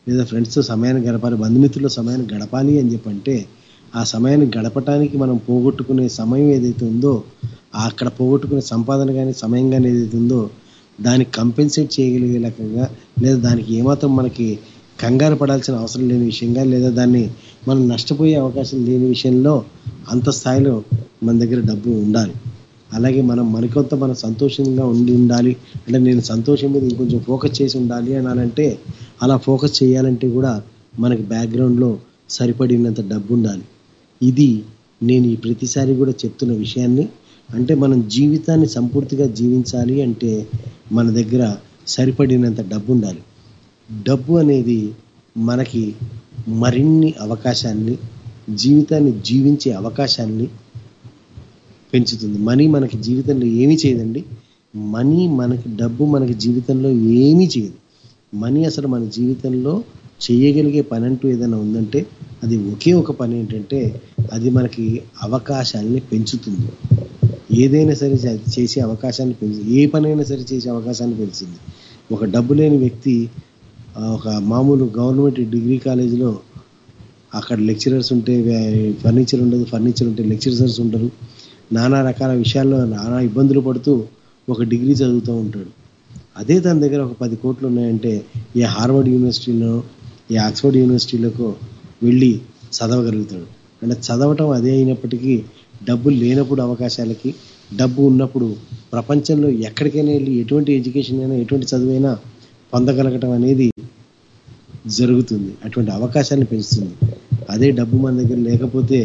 లేదా ఫ్రెండ్స్తో సమయాన్ని గడపాలి బంధుమిత్రుల సమయాన్ని గడపాలి అని చెప్పంటే ఆ సమయాన్ని గడపటానికి మనం పోగొట్టుకునే సమయం ఏదైతే ఉందో అక్కడ పోగొట్టుకునే సంపాదన కానీ సమయం కానీ ఏదైతే ఉందో దానికి కంపెన్సేట్ చేయగలిగే రకంగా లేదా దానికి ఏమాత్రం మనకి కంగారు పడాల్సిన అవసరం లేని విషయంగా లేదా దాన్ని మనం నష్టపోయే అవకాశం లేని విషయంలో అంత స్థాయిలో మన దగ్గర డబ్బు ఉండాలి అలాగే మనం మరికొంత మనం సంతోషంగా ఉండి ఉండాలి అంటే నేను సంతోషం మీద ఇంకొంచెం ఫోకస్ చేసి ఉండాలి అని అంటే అలా ఫోకస్ చేయాలంటే కూడా మనకి బ్యాక్గ్రౌండ్లో సరిపడినంత డబ్బు ఉండాలి ఇది నేను ఈ ప్రతిసారి కూడా చెప్తున్న విషయాన్ని అంటే మనం జీవితాన్ని సంపూర్తిగా జీవించాలి అంటే మన దగ్గర సరిపడినంత డబ్బు ఉండాలి డబ్బు అనేది మనకి మరిన్ని అవకాశాన్ని జీవితాన్ని జీవించే అవకాశాన్ని పెంచుతుంది మనీ మనకి జీవితంలో ఏమీ చేయదండి మనీ మనకి డబ్బు మనకి జీవితంలో ఏమీ చేయదు మనీ అసలు మన జీవితంలో చేయగలిగే పని అంటూ ఏదైనా ఉందంటే అది ఒకే ఒక పని ఏంటంటే అది మనకి అవకాశాలని పెంచుతుంది ఏదైనా సరే చే- చేసే అవకాశాన్ని పెంచు ఏ పనైనా సరే చేసే అవకాశాన్ని పెంచుతుంది ఒక డబ్బు లేని వ్యక్తి ఆ, ఒక మామూలు గవర్నమెంట్ డిగ్రీ కాలేజీలో అక్కడ లెక్చరర్స్ ఉంటే ఫర్నిచర్ ఉండదు ఫర్నిచర్ ఉంటే లెక్చరర్స్ ఉండరు నానా రకాల విషయాల్లో నానా ఇబ్బందులు పడుతూ ఒక డిగ్రీ చదువుతూ ఉంటాడు అదే తన దగ్గర ఒక పది కోట్లు ఉన్నాయంటే ఏ హార్వర్డ్ యూనివర్సిటీలో ఏ ఆక్స్ఫర్డ్ యూనివర్సిటీలకు వెళ్ళి చదవగలుగుతాడు అంటే చదవటం అదే అయినప్పటికీ డబ్బులు లేనప్పుడు అవకాశాలకి డబ్బు ఉన్నప్పుడు ప్రపంచంలో ఎక్కడికైనా వెళ్ళి ఎటువంటి ఎడ్యుకేషన్ అయినా ఎటువంటి చదువైనా పొందగలగటం అనేది జరుగుతుంది అటువంటి అవకాశాన్ని పెంచుతుంది అదే డబ్బు మన దగ్గర లేకపోతే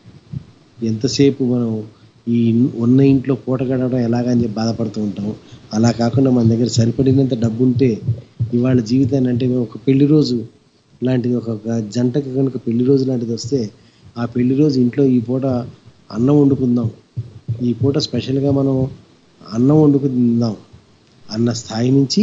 ఎంతసేపు మనం ఈ ఇన్- ఉన్న ఇంట్లో పూట గడవడం ఎలాగని చెప్పి బాధపడుతూ ఉంటాం అలా కాకుండా మన దగ్గర సరిపడినంత డబ్బు ఉంటే ఇవాళ జీవితాన్ని అంటే ఒక పెళ్లి రోజు లాంటిది ఒక గ- జంటకి కనుక పెళ్లి రోజు లాంటిది వస్తే ఆ పెళ్లి రోజు ఇంట్లో ఈ పూట అన్నం వండుకుందాం ఈ పూట స్పెషల్గా మనం అన్నం వండుకుందాం అన్న స్థాయి నుంచి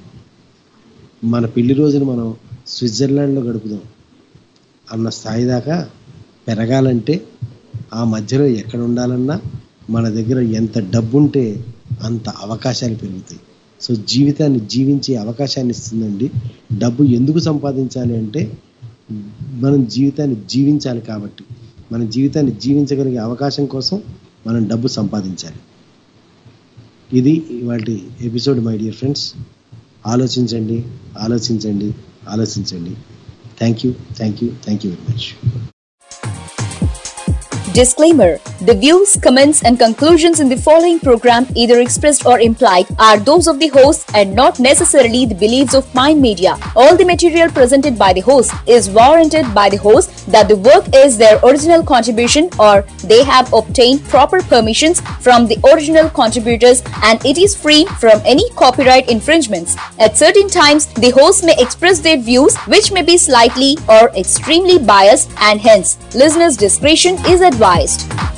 మన పెళ్లి రోజును మనం స్విట్జర్లాండ్లో గడుపుదాం అన్న స్థాయి దాకా పెరగాలంటే ఆ మధ్యలో ఎక్కడ ఉండాలన్నా మన దగ్గర ఎంత డబ్బు ఉంటే అంత అవకాశాలు పెరుగుతాయి సో జీవితాన్ని జీవించే అవకాశాన్ని ఇస్తుందండి డబ్బు ఎందుకు సంపాదించాలి అంటే మనం జీవితాన్ని జీవించాలి కాబట్టి మన జీవితాన్ని జీవించగలిగే అవకాశం కోసం మనం డబ్బు సంపాదించాలి ఇది ఇవాటి ఎపిసోడ్ మై డియర్ ఫ్రెండ్స్ ఆలోచించండి ఆలోచించండి ఆలోచించండి thank you thank you thank you very much Disclaimer The views, comments, and conclusions in the following program, either expressed or implied, are those of the host and not necessarily the beliefs of Mind Media. All the material presented by the host is warranted by the host that the work is their original contribution or they have obtained proper permissions from the original contributors and it is free from any copyright infringements. At certain times, the host may express their views which may be slightly or extremely biased and hence listeners' discretion is advised.